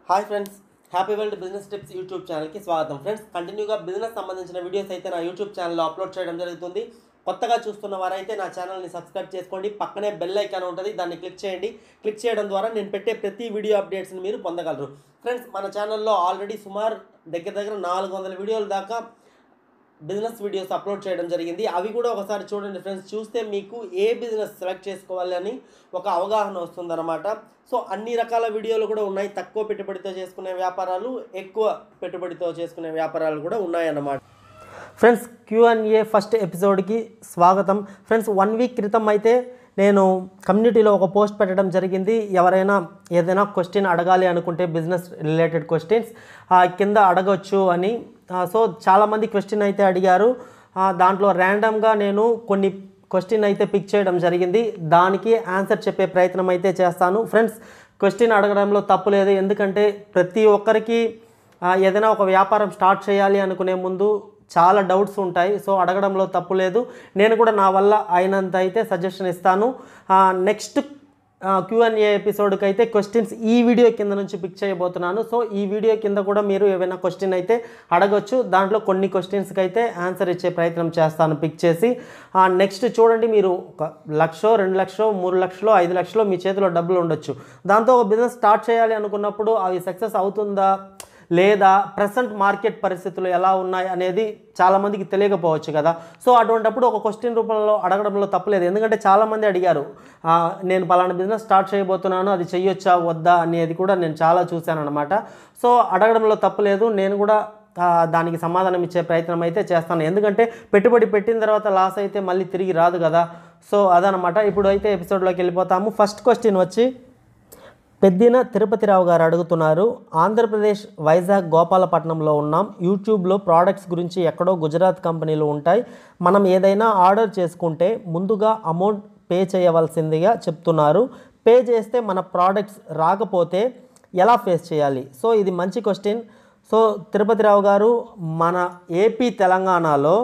hi friends happy world business tips YouTube ఛానల్కి స్వాగతం friends కంటిన్యూగా బిజినెస్ సంబంధించిన వీడియోస్ అయితే నా యూట్యూబ్ ఛానల్లో అప్లోడ్ చేయడం జరుగుతుంది కొత్తగా చూస్తున్న వారైతే నా ఛానల్ని సబ్స్క్రైబ్ చేసుకోండి పక్కనే బెల్ ఐకాన్ ఉంటుంది దాన్ని క్లిక్ చేయండి క్లిక్ చేయడం ద్వారా నేను పెట్టే ప్రతి వీడియో అప్డేట్స్ని మీరు పొందగలరు ఫ్రెండ్స్ మన ఛానల్లో ఆల్రెడీ సుమారు దగ్గర దగ్గర నాలుగు వందల వీడియోల దాకా బిజినెస్ వీడియోస్ అప్లోడ్ చేయడం జరిగింది అవి కూడా ఒకసారి చూడండి ఫ్రెండ్స్ చూస్తే మీకు ఏ బిజినెస్ సెలెక్ట్ చేసుకోవాలి అని ఒక అవగాహన వస్తుందన్నమాట సో అన్ని రకాల వీడియోలు కూడా ఉన్నాయి తక్కువ పెట్టుబడితో చేసుకునే వ్యాపారాలు ఎక్కువ పెట్టుబడితో చేసుకునే వ్యాపారాలు కూడా ఉన్నాయన్నమాట ఫ్రెండ్స్ క్యూఎన్ఏ ఫస్ట్ ఎపిసోడ్కి స్వాగతం ఫ్రెండ్స్ వన్ వీక్ క్రితం అయితే నేను కమ్యూనిటీలో ఒక పోస్ట్ పెట్టడం జరిగింది ఎవరైనా ఏదైనా క్వశ్చన్ అడగాలి అనుకుంటే బిజినెస్ రిలేటెడ్ క్వశ్చన్స్ కింద అడగొచ్చు అని ఆ, సో చాలామంది క్వశ్చన్ అయితే అడిగారు ఆ, దాంట్లో ర్యాండమ్గా నేను కొన్ని క్వశ్చన్ అయితే పిక్ చేయడం జరిగింది దానికి ఆన్సర్ చెప్పే ప్రయత్నం అయితే చేస్తాను ఫ్రెండ్స్ క్వశ్చన్ అడగడంలో తప్పు లేదు ఎందుకంటే ప్రతి ఒక్కరికి ఆ, ఏదైనా ఒక వ్యాపారం స్టార్ట్ చేయాలి అనుకునే ముందు చాలా డౌట్స్ ఉంటాయి సో అడగడంలో తప్పు లేదు నేను కూడా నా వల్ల అయినంత అయితే సజెషన్ ఇస్తాను నెక్స్ట్ క్యూఎన్ఏ ఎపిసోడ్కి అయితే క్వశ్చన్స్ ఈ వీడియో కింద నుంచి పిక్ చేయబోతున్నాను సో ఈ వీడియో కింద కూడా మీరు ఏమైనా క్వశ్చన్ అయితే అడగొచ్చు దాంట్లో కొన్ని క్వశ్చన్స్కి అయితే ఆన్సర్ ఇచ్చే ప్రయత్నం చేస్తాను పిక్ చేసి నెక్స్ట్ చూడండి మీరు ఒక లక్షో రెండు లక్షలో మూడు లక్షలో ఐదు లక్షలో మీ చేతిలో డబ్బులు ఉండొచ్చు దాంతో ఒక బిజినెస్ స్టార్ట్ చేయాలి అనుకున్నప్పుడు అవి సక్సెస్ అవుతుందా లేదా ప్రజెంట్ మార్కెట్ పరిస్థితులు ఎలా ఉన్నాయి అనేది చాలామందికి తెలియకపోవచ్చు కదా సో అటువంటప్పుడు ఒక క్వశ్చన్ రూపంలో అడగడంలో తప్పలేదు ఎందుకంటే చాలామంది అడిగారు ఆ, నేను పలానా బిజినెస్ స్టార్ట్ చేయబోతున్నాను అది చెయ్యొచ్చా వద్దా అనేది కూడా నేను చాలా చూశాను అనమాట సో అడగడంలో తప్పలేదు నేను కూడా ఆ, దానికి సమాధానం ఇచ్చే ప్రయత్నం అయితే చేస్తాను ఎందుకంటే పెట్టుబడి పెట్టిన తర్వాత లాస్ అయితే మళ్ళీ తిరిగి రాదు కదా సో అదనమాట ఇప్పుడు అయితే ఎపిసోడ్లోకి వెళ్ళిపోతాము ఫస్ట్ క్వశ్చన్ వచ్చి పెద్దిన తిరుపతిరావు గారు అడుగుతున్నారు ఆంధ్రప్రదేశ్ వైజాగ్ గోపాలపట్నంలో ఉన్నాం యూట్యూబ్లో ప్రోడక్ట్స్ గురించి ఎక్కడో గుజరాత్ కంపెనీలు ఉంటాయి మనం ఏదైనా ఆర్డర్ చేసుకుంటే ముందుగా అమౌంట్ పే చేయవలసిందిగా చెప్తున్నారు పే చేస్తే మన ప్రోడక్ట్స్ రాకపోతే ఎలా ఫేస్ చేయాలి సో ఇది మంచి క్వశ్చన్ సో తిరుపతిరావు గారు మన ఏపీ తెలంగాణలో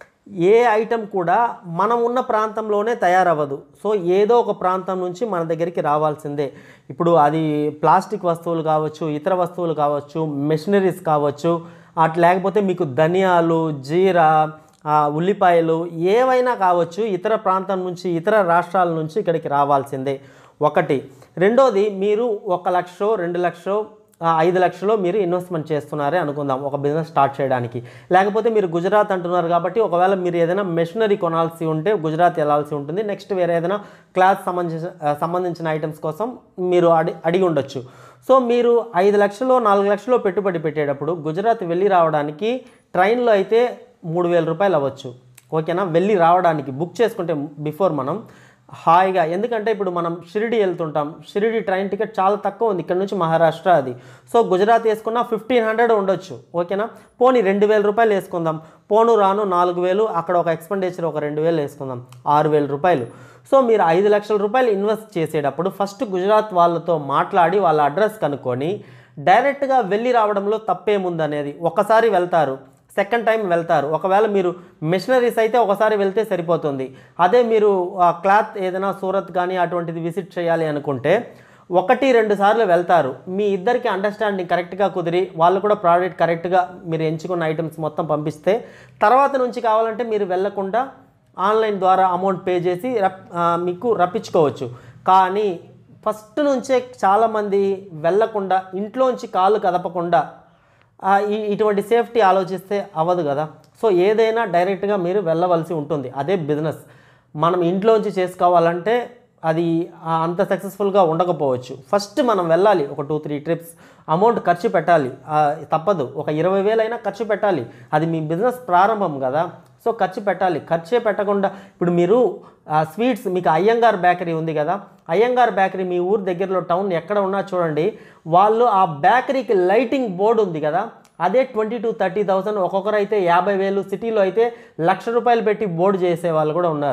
ఏ ఐటెం కూడా మనం ఉన్న ప్రాంతంలోనే తయారవ్వదు సో ఏదో ఒక ప్రాంతం నుంచి మన దగ్గరికి రావాల్సిందే ఇప్పుడు అది ప్లాస్టిక్ వస్తువులు కావచ్చు ఇతర వస్తువులు కావచ్చు మెషినరీస్ కావచ్చు అటు లేకపోతే మీకు ధనియాలు జీరా ఆ, ఉల్లిపాయలు ఏవైనా కావచ్చు ఇతర ప్రాంతం నుంచి ఇతర రాష్ట్రాల నుంచి ఇక్కడికి రావాల్సిందే ఒకటి రెండోది మీరు ఒక లక్షో రెండు లక్షో ఆ, ఐదు లక్షలు మీరు ఇన్వెస్ట్మెంట్ చేస్తున్నారే అనుకుందాం ఒక బిజినెస్ స్టార్ట్ చేయడానికి లేకపోతే మీరు గుజరాత్ అంటున్నారు కాబట్టి ఒకవేళ మీరు ఏదైనా మెషినరీ కొనాల్సి ఉంటే గుజరాత్ వెళ్ళాల్సి ఉంటుంది నెక్స్ట్ వేరే ఏదైనా క్లాత్ సంబంధించిన ఆ, సంబంధించిన ఐటమ్స్ కోసం మీరు అడి అడిగి ఉండొచ్చు సో మీరు ఐదు లక్షలు నాలుగు లక్షలు పెట్టుబడి పెట్టేటప్పుడు గుజరాత్ వెళ్ళి రావడానికి ట్రైన్లో అయితే మూడు వేల రూపాయలు అవ్వచ్చు ఓకేనా వెళ్ళి రావడానికి బుక్ చేసుకుంటే బిఫోర్ మనం హాయిగా ఎందుకంటే ఇప్పుడు మనం షిరిడి వెళ్తుంటాం షిరిడి ట్రైన్ టికెట్ చాలా తక్కువ ఉంది ఇక్కడ నుంచి మహారాష్ట్ర అది సో గుజరాత్ వేసుకున్నా ఫిఫ్టీన్ హండ్రెడ్ ఉండొచ్చు ఓకేనా పోనీ రెండు వేల రూపాయలు వేసుకుందాం పోను రాను నాలుగు వేలు అక్కడ ఒక ఎక్స్పెండిచర్ ఒక రెండు వేలు వేసుకుందాం ఆరు వేల రూపాయలు సో మీరు ఐదు లక్షల రూపాయలు ఇన్వెస్ట్ చేసేటప్పుడు ఫస్ట్ గుజరాత్ వాళ్ళతో మాట్లాడి వాళ్ళ అడ్రస్ కనుక్కొని డైరెక్ట్గా వెళ్ళి రావడంలో తప్పేముందనేది ఒకసారి వెళ్తారు సెకండ్ టైం వెళ్తారు ఒకవేళ మీరు మిషనరీస్ అయితే ఒకసారి వెళ్తే సరిపోతుంది అదే మీరు ఆ క్లాత్ ఏదైనా సూరత్ కానీ అటువంటిది విజిట్ చేయాలి అనుకుంటే ఒకటి రెండు సార్లు వెళ్తారు మీ ఇద్దరికి అండర్స్టాండింగ్ కరెక్ట్గా కుదిరి వాళ్ళు కూడా ప్రోడక్ట్ కరెక్ట్గా మీరు ఎంచుకున్న ఐటమ్స్ మొత్తం పంపిస్తే తర్వాత నుంచి కావాలంటే మీరు వెళ్ళకుండా ఆన్లైన్ ద్వారా అమౌంట్ పే చేసి రప్ ఆ, మీకు రప్పించుకోవచ్చు కానీ ఫస్ట్ నుంచే చాలామంది వెళ్ళకుండా ఇంట్లోంచి కాలు కదపకుండా ఆ, ఈ ఇటువంటి సేఫ్టీ ఆలోచిస్తే అవ్వదు కదా సో ఏదైనా డైరెక్ట్గా మీరు వెళ్ళవలసి ఉంటుంది అదే బిజినెస్ మనం ఇంట్లోంచి చేసుకోవాలంటే అది ఆ, అంత సక్సెస్ఫుల్గా ఉండకపోవచ్చు ఫస్ట్ మనం వెళ్ళాలి ఒక టూ త్రీ ట్రిప్స్ అమౌంట్ ఖర్చు పెట్టాలి ఆ, తప్పదు ఒక ఇరవై వేలైనా ఖర్చు పెట్టాలి అది మీ బిజినెస్ ప్రారంభం కదా సో ఖర్చు పెట్టాలి ఖర్చే పెట్టకుండా ఇప్పుడు మీరు ఆ, స్వీట్స్ మీకు అయ్యంగార్ బేకరీ ఉంది కదా అయ్యంగార్ బేకరీ మీ ఊరు దగ్గరలో టౌన్ ఎక్కడ ఉన్నా చూడండి వాళ్ళు ఆ బేకరీకి లైటింగ్ బోర్డు ఉంది కదా అదే ట్వంటీ టు థర్టీ థౌసండ్ ఒక్కొక్కరు అయితే యాభై వేలు సిటీలో అయితే లక్ష రూపాయలు పెట్టి బోర్డు చేసే వాళ్ళు కూడా ఉన్నారు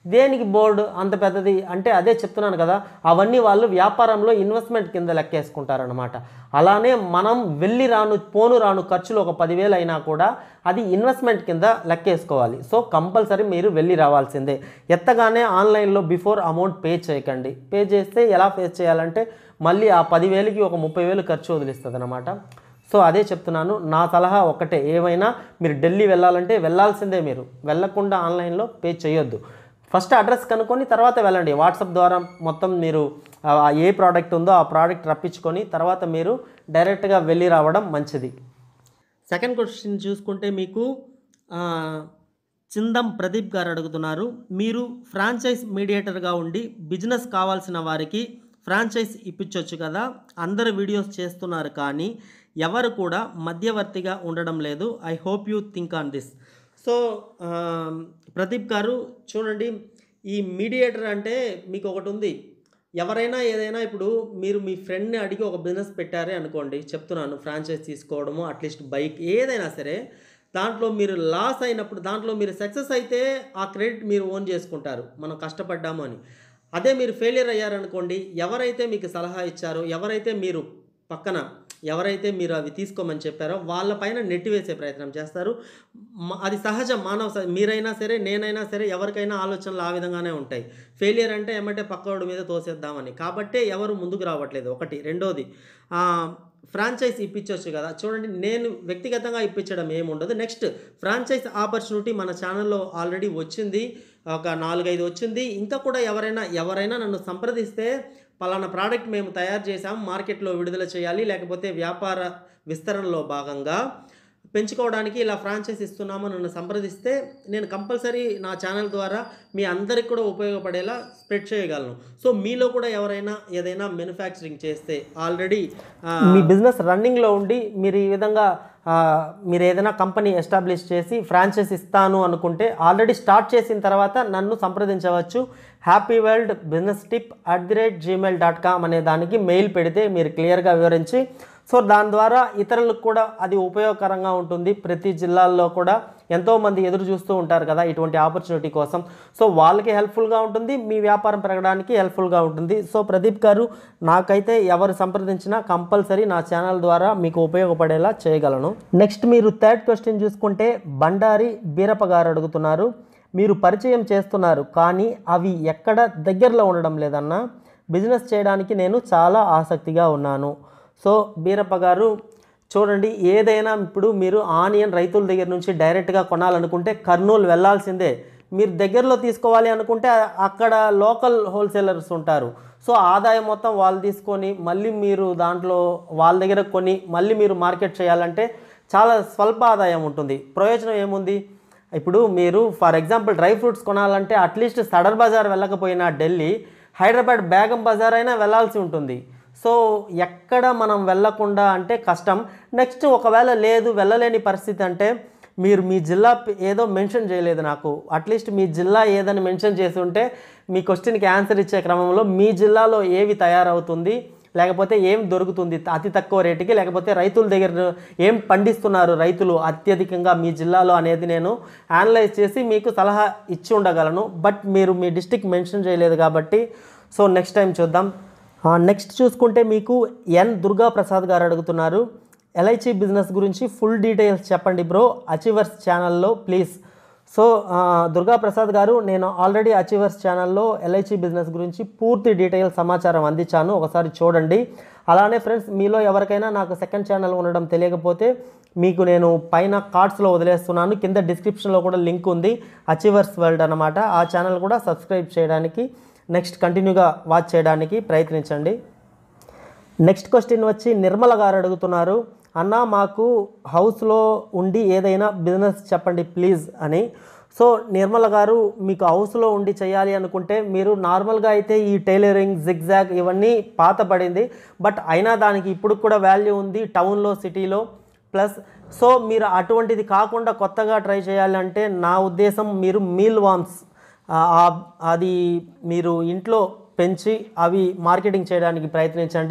దేనికి బోర్డు అంత పెద్దది అంటే అదే చెప్తున్నాను కదా అవన్నీ వాళ్ళు వ్యాపారంలో ఇన్వెస్ట్మెంట్ కింద లెక్కేసుకుంటారనమాట అలానే మనం వెళ్ళి రాను పోను రాను ఖర్చులు ఒక పదివేలు అయినా కూడా అది ఇన్వెస్ట్మెంట్ కింద లెక్కేసుకోవాలి సో కంపల్సరీ మీరు వెళ్ళి రావాల్సిందే ఎత్తగానే ఆన్లైన్లో బిఫోర్ అమౌంట్ పే చేయకండి పే చేస్తే ఎలా పే చేయాలంటే మళ్ళీ ఆ పదివేలకి ఒక ముప్పై వేలు ఖర్చు వదిలిస్తుంది అనమాట సో అదే చెప్తున్నాను నా సలహా ఒకటే ఏమైనా మీరు ఢిల్లీ వెళ్ళాలంటే వెళ్ళాల్సిందే మీరు వెళ్ళకుండా ఆన్లైన్లో పే చేయొద్దు ఫస్ట్ అడ్రస్ కనుక్కొని తర్వాత వెళ్ళండి వాట్సాప్ ద్వారా మొత్తం మీరు ఆ, ఏ ప్రోడక్ట్ ఉందో ఆ ప్రోడక్ట్ రప్పించుకొని తర్వాత మీరు డైరెక్ట్గా వెళ్ళి రావడం మంచిది సెకండ్ క్వశ్చన్ చూసుకుంటే మీకు ఆ, చిందం ప్రదీప్ గారు అడుగుతున్నారు మీరు ఫ్రాంచైజ్ మీడియేటర్గా ఉండి బిజినెస్ కావాల్సిన వారికి ఫ్రాంచైజ్ ఇప్పించవచ్చు కదా అందరు వీడియోస్ చేస్తున్నారు కానీ ఎవరు కూడా మధ్యవర్తిగా ఉండడం లేదు I hope you think on this so ఆ, ప్రదీప్ గారు చూడండి ఈ మీడియేటర్ అంటే మీకు ఒకటి ఉంది ఎవరైనా ఏదైనా ఇప్పుడు మీరు మీ ఫ్రెండ్ని అడిగి ఒక బిజినెస్ పెట్టారే అనుకోండి చెప్తున్నాను ఫ్రాంచైజ్ తీసుకోవడము అట్లీస్ట్ బైక్ ఏదైనా సరే దాంట్లో మీరు లాస్ అయినప్పుడు దాంట్లో మీరు సక్సెస్ అయితే ఆ క్రెడిట్ మీరు ఓన్ చేసుకుంటారు మనం కష్టపడ్డాము అని అదే మీరు ఫెయిలియర్ అయ్యారనుకోండి ఎవరైతే మీకు సలహా ఇచ్చారో ఎవరైతే మీరు పక్కన ఎవరైతే మీరు అవి తీసుకోమని చెప్పారో వాళ్ళపైన నెట్టివేసే ప్రయత్నం చేస్తారు మ- అది సహజ మానవ సహ- మీరైనా సరే నేనైనా సరే ఎవరికైనా ఆలోచనలు ఆ విధంగానే ఉంటాయి ఫెయిలియర్ అంటే ఏమంటే పక్కవాడి మీద తోసేద్దామని కాబట్టే ఎవరు ముందుకు రావట్లేదు ఒకటి రెండోది ఆ, ఫ్రాంచైజ్ ఇప్పించవచ్చు కదా చూడండి నేను వ్యక్తిగతంగా ఇప్పించడం ఏముండదు నెక్స్ట్ ఫ్రాంచైజ్ ఆపర్చునిటీ మన ఛానల్లో ఆల్రెడీ వచ్చింది ఒక నాలుగైదు వచ్చింది ఇంకా కూడా ఎవరైనా ఎవరైనా నన్ను సంప్రదిస్తే పలానా ప్రోడక్ట్ మేము తయారు చేసాం మార్కెట్లో విడుదల చేయాలి లేకపోతే వ్యాపార విస్తరణలో భాగంగా పెంచుకోవడానికి ఇలా ఫ్రాంచైజ్ ఇస్తున్నాము నన్ను సంప్రదిస్తే నేను కంపల్సరీ నా ఛానల్ ద్వారా మీ అందరికి కూడా ఉపయోగపడేలా స్ప్రెడ్ చేయగలను సో మీలో కూడా ఎవరైనా ఏదైనా మ్యానుఫ్యాక్చరింగ్ చేస్తే ఆల్రెడీ మీ బిజినెస్ రన్నింగ్లో ఉండి మీరు ఈ విధంగా ఆ, మీరు ఏదైనా కంపెనీ ఎస్టాబ్లిష్ చేసి ఫ్రాంచైజ్ ఇస్తాను అనుకుంటే ఆల్రెడీ స్టార్ట్ చేసిన తర్వాత నన్ను సంప్రదించవచ్చు happy world business tip at the rate Gmail dot com అనే దానికి మెయిల్ పెడితే మీరు క్లియర్గా వివరించి సో దాని ద్వారా ఇతరులకు కూడా అది ఉపయోగకరంగా ఉంటుంది ప్రతి జిల్లాల్లో కూడా ఎంతోమంది ఎదురు చూస్తూ ఉంటారు కదా ఇటువంటి ఆపర్చునిటీ కోసం సో వాళ్ళకి హెల్ప్ఫుల్గా ఉంటుంది మీ వ్యాపారం పెరగడానికి హెల్ప్ఫుల్గా ఉంటుంది సో ప్రదీప్ గారు నాకైతే ఎవరు సంప్రదించినా కంపల్సరీ నా ఛానల్ ద్వారా మీకు ఉపయోగపడేలా చేయగలను నెక్స్ట్ మీరు థర్డ్ క్వశ్చన్ చూసుకుంటే బండారి బీరప్ప గారు అడుగుతున్నారు మీరు పరిచయం చేస్తున్నారు కానీ అవి ఎక్కడ దగ్గరలో ఉండడం లేదన్నా బిజినెస్ చేయడానికి నేను చాలా ఆసక్తిగా ఉన్నాను సో బీరప్ప గారు చూడండి ఏదైనా ఇప్పుడు మీరు ఆనియన్ రైతుల దగ్గర నుంచి డైరెక్ట్గా కొనాలనుకుంటే కర్నూలు వెళ్ళాల్సిందే మీరు దగ్గరలో తీసుకోవాలి అనుకుంటే అక్కడ లోకల్ హోల్సేలర్స్ ఉంటారు సో ఆదాయం మొత్తం వాళ్ళు తీసుకొని మళ్ళీ మీరు దాంట్లో వాళ్ళ దగ్గర కొని మళ్ళీ మీరు మార్కెట్ చేయాలంటే చాలా స్వల్ప ఆదాయం ఉంటుంది ప్రయోజనం ఏముంది ఇప్పుడు మీరు ఫర్ ఎగ్జాంపుల్ డ్రై ఫ్రూట్స్ కొనాలంటే అట్లీస్ట్ సడర్ బజార్ వెళ్ళకపోయినా ఢిల్లీ హైదరాబాద్ బేగం బజార్ అయినా వెళ్ళాల్సి ఉంటుంది సో ఎక్కడ మనం వెళ్ళకుండా అంటే కష్టం నెక్స్ట్ ఒకవేళ లేదు వెళ్ళలేని పరిస్థితి అంటే మీరు మీ జిల్లా పే- ఏదో మెన్షన్ చేయలేదు నాకు అట్లీస్ట్ మీ జిల్లా ఏదని మెన్షన్ చేసి ఉంటే మీ క్వశ్చన్కి ఆన్సర్ ఇచ్చే క్రమంలో మీ జిల్లాలో ఏవి తయారవుతుంది లేకపోతే ఏం దొరుకుతుంది అతి తక్కువ రేటుకి లేకపోతే రైతుల దగ్గర ఏం పండిస్తున్నారు రైతులు అత్యధికంగా మీ జిల్లాలో అనేది నేను అనలైజ్ చేసి మీకు సలహా ఇచ్చి ఉండగలను బట్ మీరు మీ డిస్టిక్ మెన్షన్ చేయలేదు కాబట్టి సో నెక్స్ట్ టైం చూద్దాం నెక్స్ట్ చూసుకుంటే మీకు ఎన్ దుర్గా ప్రసాద్ గారు అడుగుతున్నారు ఎల్ఐసి బిజినెస్ గురించి ఫుల్ డీటెయిల్స్ చెప్పండి బ్రో అచీవర్స్ ఛానల్లో ప్లీజ్ సో ఆ, దుర్గా ప్రసాద్ గారు నేను ఆల్రెడీ అచీవర్స్ ఛానల్లో ఎల్ఐసి బిజినెస్ గురించి పూర్తి డీటెయిల్ సమాచారం అందించాను ఒకసారి చూడండి అలానే ఫ్రెండ్స్ మీలో ఎవరికైనా నాకు సెకండ్ ఛానల్ ఉండడం తెలియకపోతే మీకు నేను పైన కార్డ్స్లో వదిలేస్తున్నాను కింద డిస్క్రిప్షన్లో కూడా లింక్ ఉంది అచీవర్స్ వరల్డ్ అనమాట ఆ ఛానల్ కూడా సబ్స్క్రైబ్ చేయడానికి నెక్స్ట్ కంటిన్యూగా వాచ్ చేయడానికి ప్రయత్నించండి నెక్స్ట్ క్వశ్చన్ వచ్చి నిర్మల గారు అడుగుతున్నారు అన్న మాకు హౌస్లో ఉండి ఏదైనా బిజినెస్ చెప్పండి ప్లీజ్ అని సో నిర్మల గారు మీకు హౌస్లో ఉండి చేయాలి అనుకుంటే మీరు నార్మల్గా అయితే ఈ టైలరింగ్ జిగ్జాగ్ ఇవన్నీ పాత పడింది బట్ అయినా దానికి ఇప్పుడు కూడా వాల్యూ ఉంది టౌన్లో సిటీలో ప్లస్ సో మీరు అటువంటిది కాకుండా కొత్తగా ట్రై చేయాలంటే నా ఉద్దేశం మీరు మీల్ వామ్స్ అది మీరు ఇంట్లో పెంచి అవి మార్కెటింగ్ చేయడానికి ప్రయత్నించండి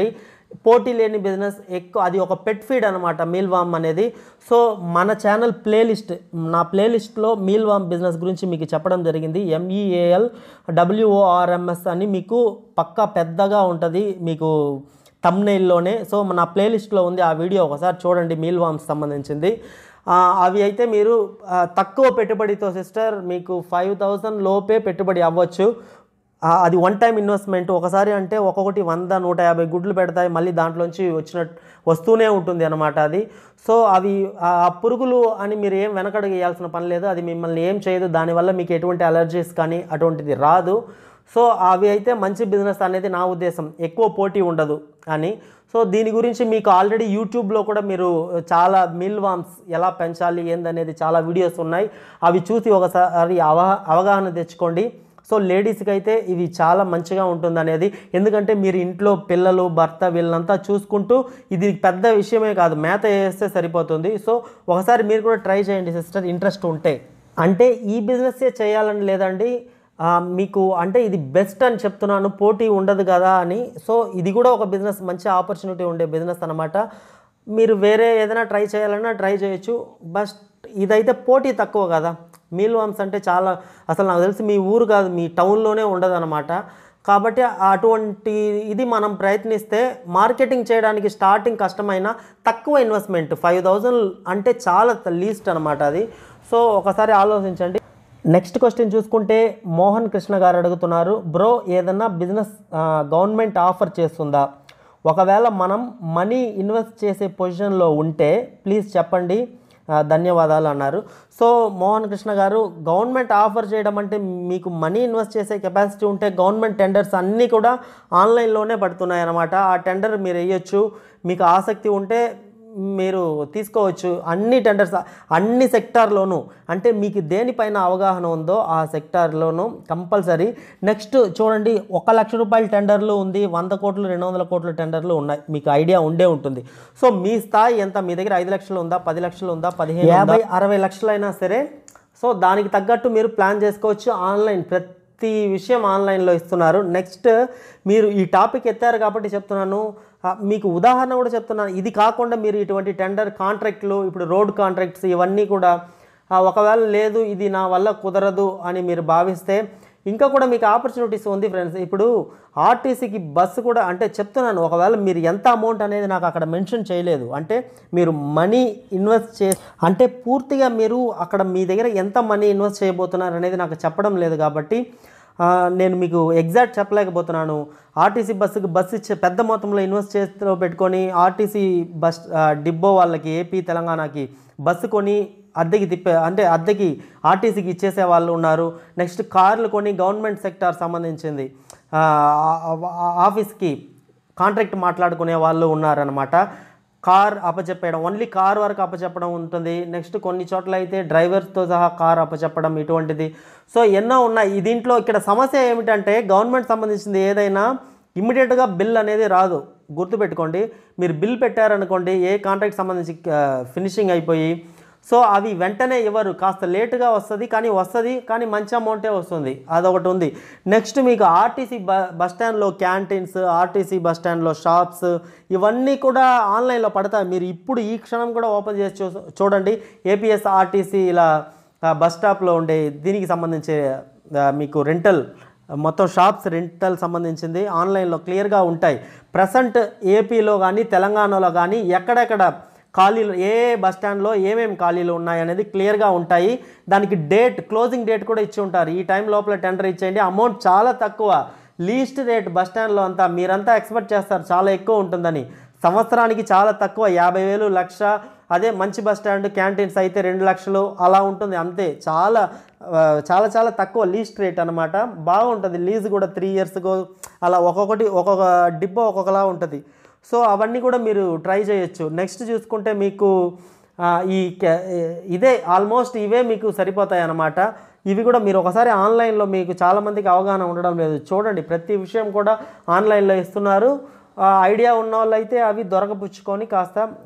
పోటీ లేని బిజినెస్ ఎక్కువ అది ఒక పెట్ ఫీడ్ అనమాట మీల్ వామ్ అనేది సో మన ఛానల్ ప్లేలిస్ట్ నా ప్లేలిస్ట్లో మీల్ వామ్ బిజినెస్ గురించి మీకు చెప్పడం జరిగింది ఎంఈఏఎల్ డబ్ల్యూఓఆర్ఎంఎస్ అని మీకు పక్కా పెద్దగా ఉంటుంది మీకు తమ్నైల్లోనే సో నా ప్లేలిస్ట్లో ఉంది ఆ వీడియో ఒకసారి చూడండి మీల్ వామ్స్ సంబంధించింది ఆ, అవి అయితే మీరు ఆ, తక్కువ పెట్టుబడితో సిస్టర్ మీకు ఫైవ్ థౌజండ్ లోపే పెట్టుబడి అవ్వచ్చు ఆ, అది వన్ టైం ఇన్వెస్ట్మెంట్ ఒకసారి అంటే ఒక్కొక్కటి వంద నూట యాభై గుడ్లు పెడతాయి మళ్ళీ దాంట్లోంచి వచ్చినట్టు వస్తూనే ఉంటుంది అనమాట అది సో అవి ఆ ఆ పురుగులు అని మీరు ఏం వెనకడుగు వేయాల్సిన పని లేదు అది మిమ్మల్ని ఏం చేయదు దానివల్ల మీకు ఎటువంటి అలర్జీస్ కానీ అటువంటిది రాదు సో అవి అయితే మంచి బిజినెస్ అనేది నా ఉద్దేశం ఎక్కువ పోటీ ఉండదు అని సో దీని గురించి మీకు ఆల్రెడీ యూట్యూబ్లో కూడా మీరు చాలా మిల్ వామ్స్ ఎలా పెంచాలి ఏందనేది చాలా వీడియోస్ ఉన్నాయి అవి చూసి ఒకసారి అవగా అవగాహన తెచ్చుకోండి సో లేడీస్కి అయితే ఇవి చాలా మంచిగా ఉంటుంది అనేది ఎందుకంటే మీరు ఇంట్లో పిల్లలు భర్త వీళ్ళంతా చూసుకుంటూ ఇది పెద్ద విషయమే కాదు మేత వేస్తే సరిపోతుంది సో ఒకసారి మీరు కూడా ట్రై చేయండి సిస్టర్ ఇంట్రెస్ట్ ఉంటే అంటే ఈ బిజినెస్సే చేయాలని లేదండి ఆ, మీకు అంటే ఇది బెస్ట్ అని చెప్తున్నాను పోటీ ఉండదు కదా అని సో ఇది కూడా ఒక బిజినెస్ మంచి ఆపర్చునిటీ ఉండే బిజినెస్ అనమాట మీరు వేరే ఏదైనా ట్రై చేయాలన్నా ట్రై చేయొచ్చు బట్ ఇదైతే పోటీ తక్కువ కదా మీల్ వామ్స్ అంటే చాలా అసలు నాకు తెలిసి మీ ఊరు కాదు మీ టౌన్లోనే ఉండదన్నమాట కాబట్టి అటువంటి ఇది మనం ప్రయత్నిస్తే మార్కెటింగ్ చేయడానికి స్టార్టింగ్ కష్టమైన తక్కువ ఇన్వెస్ట్మెంట్ ఫైవ్ థౌజండ్ అంటే చాలా లీస్ట్ అనమాట అది సో ఒకసారి ఆలోచించండి నెక్స్ట్ క్వశ్చన్ చూసుకుంటే మోహన్ కృష్ణ గారు అడుగుతున్నారు బ్రో ఏదన్నా బిజినెస్ గవర్నమెంట్ ఆఫర్ చేస్తుందా ఒకవేళ మనం మనీ ఇన్వెస్ట్ చేసే పొజిషన్లో ఉంటే ప్లీజ్ చెప్పండి ఆ, ధన్యవాదాలు అన్నారు సో మోహన్ కృష్ణ గారు గవర్నమెంట్ ఆఫర్ చేయడం అంటే మీకు మనీ ఇన్వెస్ట్ చేసే కెపాసిటీ ఉంటే గవర్నమెంట్ టెండర్స్ అన్నీ కూడా ఆన్లైన్లోనే పడుతున్నాయి అన్నమాట ఆ టెండర్ మీరు వేయొచ్చు మీకు ఆసక్తి ఉంటే మీరు తీసుకోవచ్చు అన్ని టెండర్స్ అన్ని సెక్టార్లోనూ అంటే మీకు దేనిపైన అవగాహన ఉందో ఆ సెక్టార్లోనూ కంపల్సరీ నెక్స్ట్ చూడండి ఒక లక్ష రూపాయల టెండర్లు ఉంది వంద కోట్లు రెండు వందల కోట్ల టెండర్లు ఉన్నాయి మీకు ఐడియా ఉండే ఉంటుంది సో మీ స్థాయి ఎంత మీ దగ్గర ఐదు లక్షలు ఉందా పది లక్షలు ఉందా పదిహేను యాభై అరవై లక్షలైనా సరే సో దానికి తగ్గట్టు మీరు ప్లాన్ చేసుకోవచ్చు ఆన్లైన్ ప్రతి విషయం ఆన్లైన్లో ఇస్తున్నారు నెక్స్ట్ మీరు ఈ టాపిక్ ఎత్తారు కాబట్టి చెప్తున్నాను ఆ, మీకు ఉదాహరణ కూడా చెప్తున్నాను ఇది కాకుండా మీరు ఇటువంటి టెండర్ కాంట్రాక్ట్లు ఇప్పుడు రోడ్ కాంట్రాక్ట్స్ ఇవన్నీ కూడా ఆ, ఒకవేళ లేదు ఇది నా వల్ల కుదరదు అని మీరు భావిస్తే ఇంకా కూడా మీకు ఆపర్చునిటీస్ ఉంది ఫ్రెండ్స్ ఇప్పుడు ఆర్టీసీకి బస్సు కూడా అంటే చెప్తున్నాను ఒకవేళ మీరు ఎంత అమౌంట్ అనేది నాకు అక్కడ మెన్షన్ చేయలేదు అంటే మీరు మనీ ఇన్వెస్ట్ చే అంటే పూర్తిగా మీరు అక్కడ మీ దగ్గర ఎంత మనీ ఇన్వెస్ట్ చేయబోతున్నారు అనేది నాకు చెప్పడం లేదు కాబట్టి ఆ, నేను మీకు ఎగ్జాక్ట్ చెప్పలేకపోతున్నాను ఆర్టీసీ బస్సుకి బస్సు ఇచ్చే పెద్ద మొత్తంలో ఇన్వెస్ట్ చేతిలో పెట్టుకొని ఆర్టీసీ బస్ ఆ, డిబ్బో వాళ్ళకి ఏపీ తెలంగాణకి బస్సు కొని అద్దెకి తిప్పే అంటే అద్దెకి ఆర్టీసీకి ఇచ్చేసే వాళ్ళు ఉన్నారు నెక్స్ట్ కార్లు కొని గవర్నమెంట్ సెక్టార్ సంబంధించింది ఆ, ఆ- ఆ- ఆఫీస్కి కాంట్రాక్ట్ మాట్లాడుకునే వాళ్ళు ఉన్నారనమాట కార్ అప్పచెప్పడం ఓన్లీ కార్ వరకు అప్పచెప్పడం ఉంటుంది నెక్స్ట్ కొన్ని చోట్ల అయితే డ్రైవర్స్తో సహా కార్ అప్పచెప్పడం ఇటువంటిది సో ఎన్నో ఉన్నాయి దీంట్లో ఇక్కడ సమస్య ఏమిటంటే గవర్నమెంట్ సంబంధించింది ఏదైనా ఇమ్మీడియట్గా బిల్ అనేది రాదు గుర్తుపెట్టుకోండి మీరు బిల్ పెట్టారనుకోండి ఏ కాంట్రాక్ట్ సంబంధించి ఫినిషింగ్ అయిపోయి సో అవి వెంటనే ఇవ్వరు కాస్త లేటుగా వస్తుంది కానీ వస్తుంది కానీ మంచి అమౌంటే వస్తుంది అదొకటి ఉంది నెక్స్ట్ మీకు ఆర్టీసీ బ బస్ స్టాండ్లో క్యాంటీన్స్ ఆర్టీసీ బస్ స్టాండ్లో షాప్స్ ఇవన్నీ కూడా ఆన్లైన్లో పడతాయి మీరు ఇప్పుడు ఈ క్షణం కూడా ఓపెన్ చేసి చూ చూడండి ఏపీఎస్ ఆర్టీసీ ఇలా ఆ, బస్ స్టాప్లో ఉండే దీనికి సంబంధించి ఆ, మీకు రెంటల్ మొత్తం షాప్స్ రెంటల్ సంబంధించింది ఆన్లైన్లో క్లియర్గా ఉంటాయి ప్రజెంట్ ఏపీలో కానీ తెలంగాణలో కానీ ఎక్కడెక్కడ ఖాళీలు ఏ ఏ బస్ స్టాండ్లో ఏమేమి ఖాళీలు ఉన్నాయి అనేది క్లియర్గా ఉంటాయి దానికి డేట్ క్లోజింగ్ డేట్ కూడా ఇచ్చి ఉంటారు ఈ టైం లోపల టెండర్ ఇచ్చేయండి అమౌంట్ చాలా తక్కువ లీస్ట్ రేట్ బస్ స్టాండ్లో అంతా మీరంతా ఎక్స్పెక్ట్ చేస్తారు చాలా ఎక్కువ ఉంటుందని సంవత్సరానికి చాలా తక్కువ యాభై వేలు లక్ష అదే మంచి బస్ స్టాండ్ క్యాంటీన్స్ అయితే రెండు లక్షలు అలా ఉంటుంది అంతే చాలా ఆ, చాలా చాలా తక్కువ లీస్ట్ రేట్ అనమాట బాగుంటుంది లీజ్ కూడా త్రీ ఇయర్స్కో అలా ఒక్కొక్కటి ఒక్కొక్క డిబ్బో ఒక్కొక్కలా ఉంటుంది సో అవన్నీ కూడా మీరు ట్రై చేయొచ్చు నెక్స్ట్ చూసుకుంటే మీకు ఆ, ఈ క- ఇదే ఆల్మోస్ట్ ఇవే మీకు సరిపోతాయి అన్నమాట ఇవి కూడా మీరు ఒకసారి ఆన్లైన్లో మీకు చాలామందికి అవగాహన ఉండడం లేదు చూడండి ప్రతి విషయం కూడా ఆన్లైన్లో ఇస్తున్నారు ఆ, ఐడియా ఉన్న వాళ్ళు అయితే అవి దొరకపుచ్చుకొని కాస్త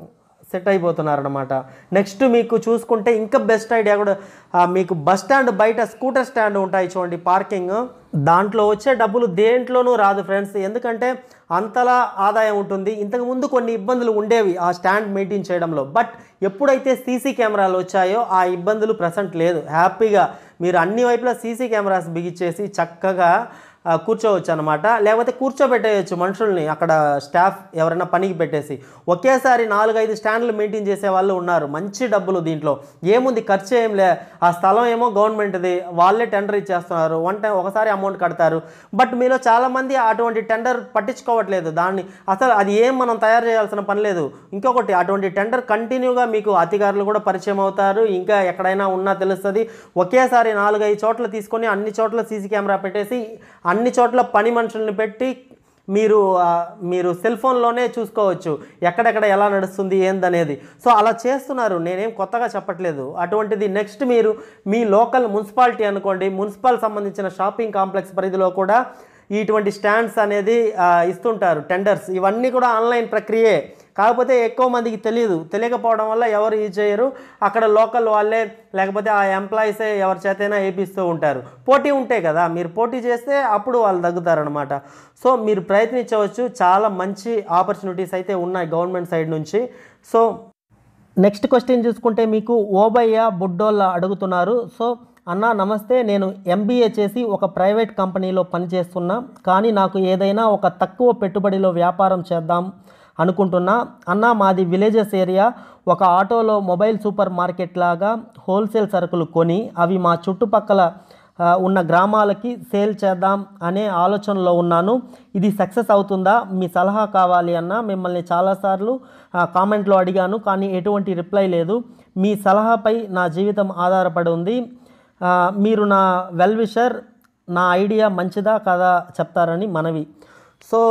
సెట్ అయిపోతున్నారు అనమాట నెక్స్ట్ మీకు చూసుకుంటే ఇంకా బెస్ట్ ఐడియా కూడా ఆ, మీకు బస్ స్టాండ్ బయట స్కూటర్ స్టాండ్ ఉంటాయి చూడండి పార్కింగ్ దాంట్లో వచ్చే డబ్బులు దేంట్లోనూ రాదు ఫ్రెండ్స్ ఎందుకంటే అంతలా ఆదాయం ఉంటుంది ఇంతకుముందు కొన్ని ఇబ్బందులు ఉండేవి ఆ స్టాండ్ మెయింటైన్ చేయడంలో బట్ ఎప్పుడైతే సీసీ కెమెరాలు వచ్చాయో ఆ ఇబ్బందులు ప్రజెంట్ లేదు హ్యాపీగా మీరు అన్ని వైపులా సీసీ కెమెరాస్ బిగించేసి చక్కగా ఆ, కూర్చోవచ్చు అనమాట లేకపోతే కూర్చోబెట్టేయచ్చు మనుషుల్ని అక్కడ స్టాఫ్ ఎవరైనా పనికి పెట్టేసి ఒకేసారి నాలుగైదు స్టాండ్లు మెయింటైన్ చేసే వాళ్ళు ఉన్నారు మంచి డబ్బులు దీంట్లో ఏముంది ఖర్చు ఏం లే ఆ స్థలం ఏమో గవర్నమెంట్ది వాళ్ళే టెండర్ ఇచ్చేస్తున్నారు వన్ టైం ఒకసారి అమౌంట్ కడతారు బట్ మీలో చాలామంది అటువంటి టెండర్ పట్టించుకోవట్లేదు దాన్ని అసలు అది ఏం మనం తయారు చేయాల్సిన పని లేదు ఇంకొకటి అటువంటి టెండర్ కంటిన్యూగా మీకు అధికారులు కూడా పరిచయం అవుతారు ఇంకా ఎక్కడైనా ఉన్నా తెలుస్తుంది ఒకేసారి నాలుగైదు చోట్ల తీసుకొని అన్ని చోట్ల సీసీ కెమెరా పెట్టేసి అన్ని చోట్ల పని మనుషుల్ని పెట్టి మీరు ఆ, మీరు సెల్ ఫోన్లోనే చూసుకోవచ్చు ఎక్కడెక్కడ ఎలా నడుస్తుంది ఏందనేది సో అలా చేస్తున్నారు నేనేం కొత్తగా చెప్పట్లేదు అటువంటిది నెక్స్ట్ మీరు మీ లోకల్ మున్సిపాలిటీ అనుకోండి మున్సిపల్ సంబంధించిన షాపింగ్ కాంప్లెక్స్ పరిధిలో కూడా ఇటువంటి స్టాండ్స్ అనేది ఆ, ఇస్తుంటారు టెండర్స్ ఇవన్నీ కూడా ఆన్లైన్ ప్రక్రియే కాకపోతే ఎక్కువ మందికి తెలియదు తెలియకపోవడం వల్ల ఎవరు యూజ్ చేయరు అక్కడ లోకల్ వాళ్ళే లేకపోతే ఆ ఎంప్లాయీసే ఎవరి చేతైనా వేపిస్తూ ఉంటారు పోటీ ఉంటే కదా మీరు పోటీ చేస్తే అప్పుడు వాళ్ళు తగ్గుతారనమాట సో మీరు ప్రయత్నించవచ్చు చాలా మంచి ఆపర్చునిటీస్ అయితే ఉన్నాయి గవర్నమెంట్ సైడ్ నుంచి సో నెక్స్ట్ క్వశ్చన్ చూసుకుంటే మీకు ఓబయ్య బుడ్డోళ్ళ అడుగుతున్నారు సో అన్న నమస్తే నేను ఎంబీఏ చేసి ఒక ప్రైవేట్ కంపెనీలో పనిచేస్తున్నా కానీ నాకు ఏదైనా ఒక తక్కువ పెట్టుబడిలో వ్యాపారం చేద్దాం అనుకుంటున్నా అన్న మాది విలేజెస్ ఏరియా ఒక ఆటోలో మొబైల్ సూపర్ మార్కెట్ లాగా హోల్సేల్ సరుకులు కొని అవి మా చుట్టుపక్కల ఆ, ఉన్న గ్రామాలకి సేల్ చేద్దాం అనే ఆలోచనలో ఉన్నాను ఇది సక్సెస్ అవుతుందా మీ సలహా కావాలి అన్న మిమ్మల్ని చాలాసార్లు ఆ, కామెంట్లో అడిగాను కానీ ఎటువంటి రిప్లై లేదు మీ సలహాపై నా జీవితం ఆధారపడి ఉంది ఆ, మీరు నా వెల్ విషర్ నా ఐడియా మంచిదా కదా చెప్తారని మనవి సో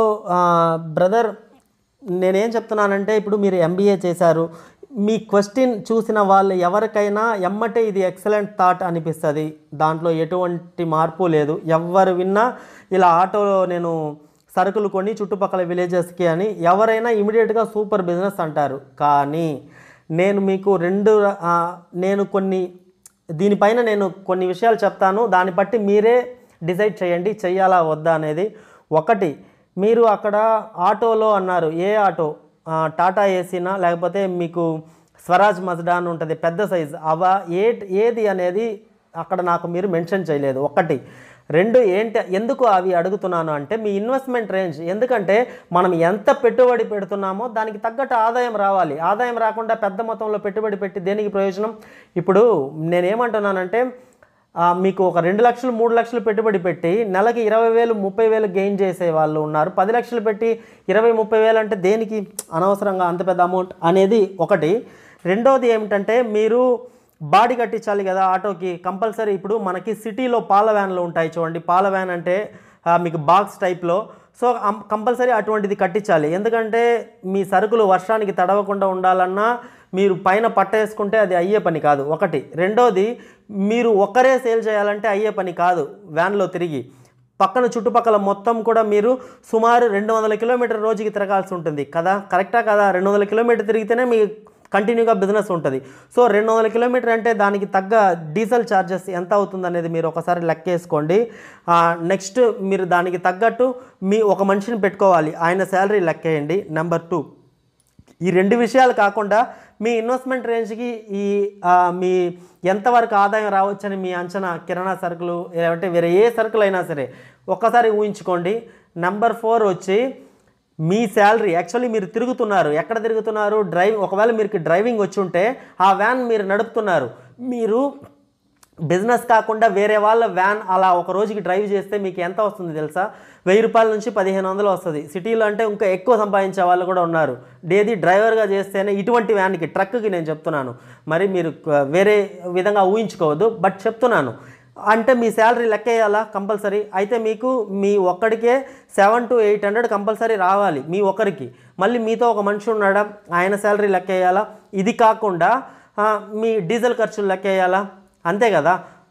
బ్రదర్ నేనేం చెప్తున్నానంటే ఇప్పుడు మీరు ఎంబీఏ చేశారు మీ క్వశ్చన్ చూసిన వాళ్ళు ఎవరికైనా ఎమ్మటే ఇది ఎక్సలెంట్ థాట్ అనిపిస్తుంది దాంట్లో ఎటువంటి మార్పు లేదు ఎవరు విన్నా ఇలా ఆటోలో నేను సరుకులు కొని చుట్టుపక్కల విలేజెస్కి అని ఎవరైనా ఇమీడియట్గా సూపర్ బిజినెస్ అంటారు కానీ నేను మీకు రెండు ఆ, నేను కొన్ని దీనిపైన నేను కొన్ని విషయాలు చెప్తాను దాన్ని బట్టి మీరే డిసైడ్ చేయండి చెయ్యాలా వద్దా అనేది ఒకటి మీరు అక్కడ ఆటోలో అన్నారు ఏ ఆటో ఆ, టాటా ఏసీనా లేకపోతే మీకు స్వరాజ్ మజ్డా అని ఉంటుంది పెద్ద సైజ్ అవా ఏ ఏది అనేది అక్కడ నాకు మీరు మెన్షన్ చేయలేదు ఒకటి రెండు ఏంటి ఎందుకు అవి అడుగుతున్నాను అంటే మీ ఇన్వెస్ట్మెంట్ రేంజ్ ఎందుకంటే మనం ఎంత పెట్టుబడి పెడుతున్నామో దానికి తగ్గట్టు ఆదాయం రావాలి ఆదాయం రాకుండా పెద్ద మొత్తంలో పెట్టుబడి పెట్టి దేనికి ప్రయోజనం ఇప్పుడు నేనేమంటున్నానంటే ఆ, మీకు ఒక రెండు లక్షలు మూడు లక్షలు పెట్టుబడి పెట్టి నెలకి ఇరవై వేలు ముప్పై వేలు గెయిన్ చేసే వాళ్ళు ఉన్నారు పది లక్షలు పెట్టి ఇరవై ముప్పై వేలు అంటే దేనికి అనవసరంగా అంత పెద్ద అమౌంట్ అనేది ఒకటి రెండోది ఏమిటంటే మీరు బాడీ కట్టించాలి కదా ఆటోకి కంపల్సరీ ఇప్పుడు మనకి సిటీలో పాల వ్యాన్లు ఉంటాయి చూడండి పాల వ్యాన్ అంటే ఆ, మీకు బాక్స్ టైప్లో సో కంపల్సరీ అటువంటిది కట్టించాలి ఎందుకంటే మీ సరుకులు వర్షానికి తడవకుండా ఉండాలన్నా మీరు పైన పట్టేసుకుంటే అది అయ్యే పని కాదు ఒకటి రెండోది మీరు ఒక్కరే సేల్ చేయాలంటే అయ్యే పని కాదు వ్యాన్లో తిరిగి పక్కన చుట్టుపక్కల మొత్తం కూడా మీరు సుమారు రెండు వందల కిలోమీటర్ రోజుకి తిరగాల్సి ఉంటుంది కదా కరెక్టా కదా రెండు వందల కిలోమీటర్ తిరిగితేనే మీ కంటిన్యూగా బిజినెస్ ఉంటుంది సో రెండు వందల కిలోమీటర్ అంటే దానికి తగ్గ డీజిల్ ఛార్జెస్ ఎంత అవుతుంది అనేది మీరు ఒకసారి లెక్కేసుకోండి నెక్స్ట్ మీరు దానికి తగ్గట్టు మీ ఒక మనిషిని పెట్టుకోవాలి ఆయన శాలరీ లెక్కేయండి నెంబర్ టూ ఈ రెండు విషయాలు కాకుండా మీ ఇన్వెస్ట్మెంట్ రేంజ్కి ఈ ఆ, మీ ఎంతవరకు ఆదాయం రావచ్చని మీ అంచనా కిరాణా సరుకులు లేదంటే వేరే ఏ సరుకులు అయినా సరే ఒక్కసారి ఊహించుకోండి నెంబర్ ఫోర్ వచ్చి మీ శాలరీ యాక్చువల్లీ మీరు తిరుగుతున్నారు ఎక్కడ తిరుగుతున్నారు డ్రైవ్ ఒకవేళ మీకు డ్రైవింగ్ వచ్చి ఉంటే ఆ వ్యాన్ మీరు నడుపుతున్నారు మీరు బిజినెస్ కాకుండా వేరే వాళ్ళ వ్యాన్ అలా ఒక రోజుకి డ్రైవ్ చేస్తే మీకు ఎంత వస్తుంది తెలుసా వెయ్యి రూపాయల నుంచి పదిహేను వందలు వస్తుంది సిటీలో అంటే ఇంకా ఎక్కువ సంపాదించే వాళ్ళు కూడా ఉన్నారు డేది డ్రైవర్గా చేస్తేనే ఇటువంటి వ్యాన్కి ట్రక్కి నేను చెప్తున్నాను మరి మీరు క- వేరే విధంగా ఊహించుకోవద్దు బట్ చెప్తున్నాను అంటే మీ శాలరీ లెక్కేయాలా కంపల్సరీ అయితే మీకు మీ ఒక్కడికే seven to eight hundred compulsory రావాలి మీ ఒక్కరికి మళ్ళీ మీతో ఒక మనిషి ఉన్నాడా ఆయన శాలరీ లెక్కేయాలా ఇది కాకుండా ఆ, మీ డీజిల్ ఖర్చులు లెక్కేయాలా అంతే కదా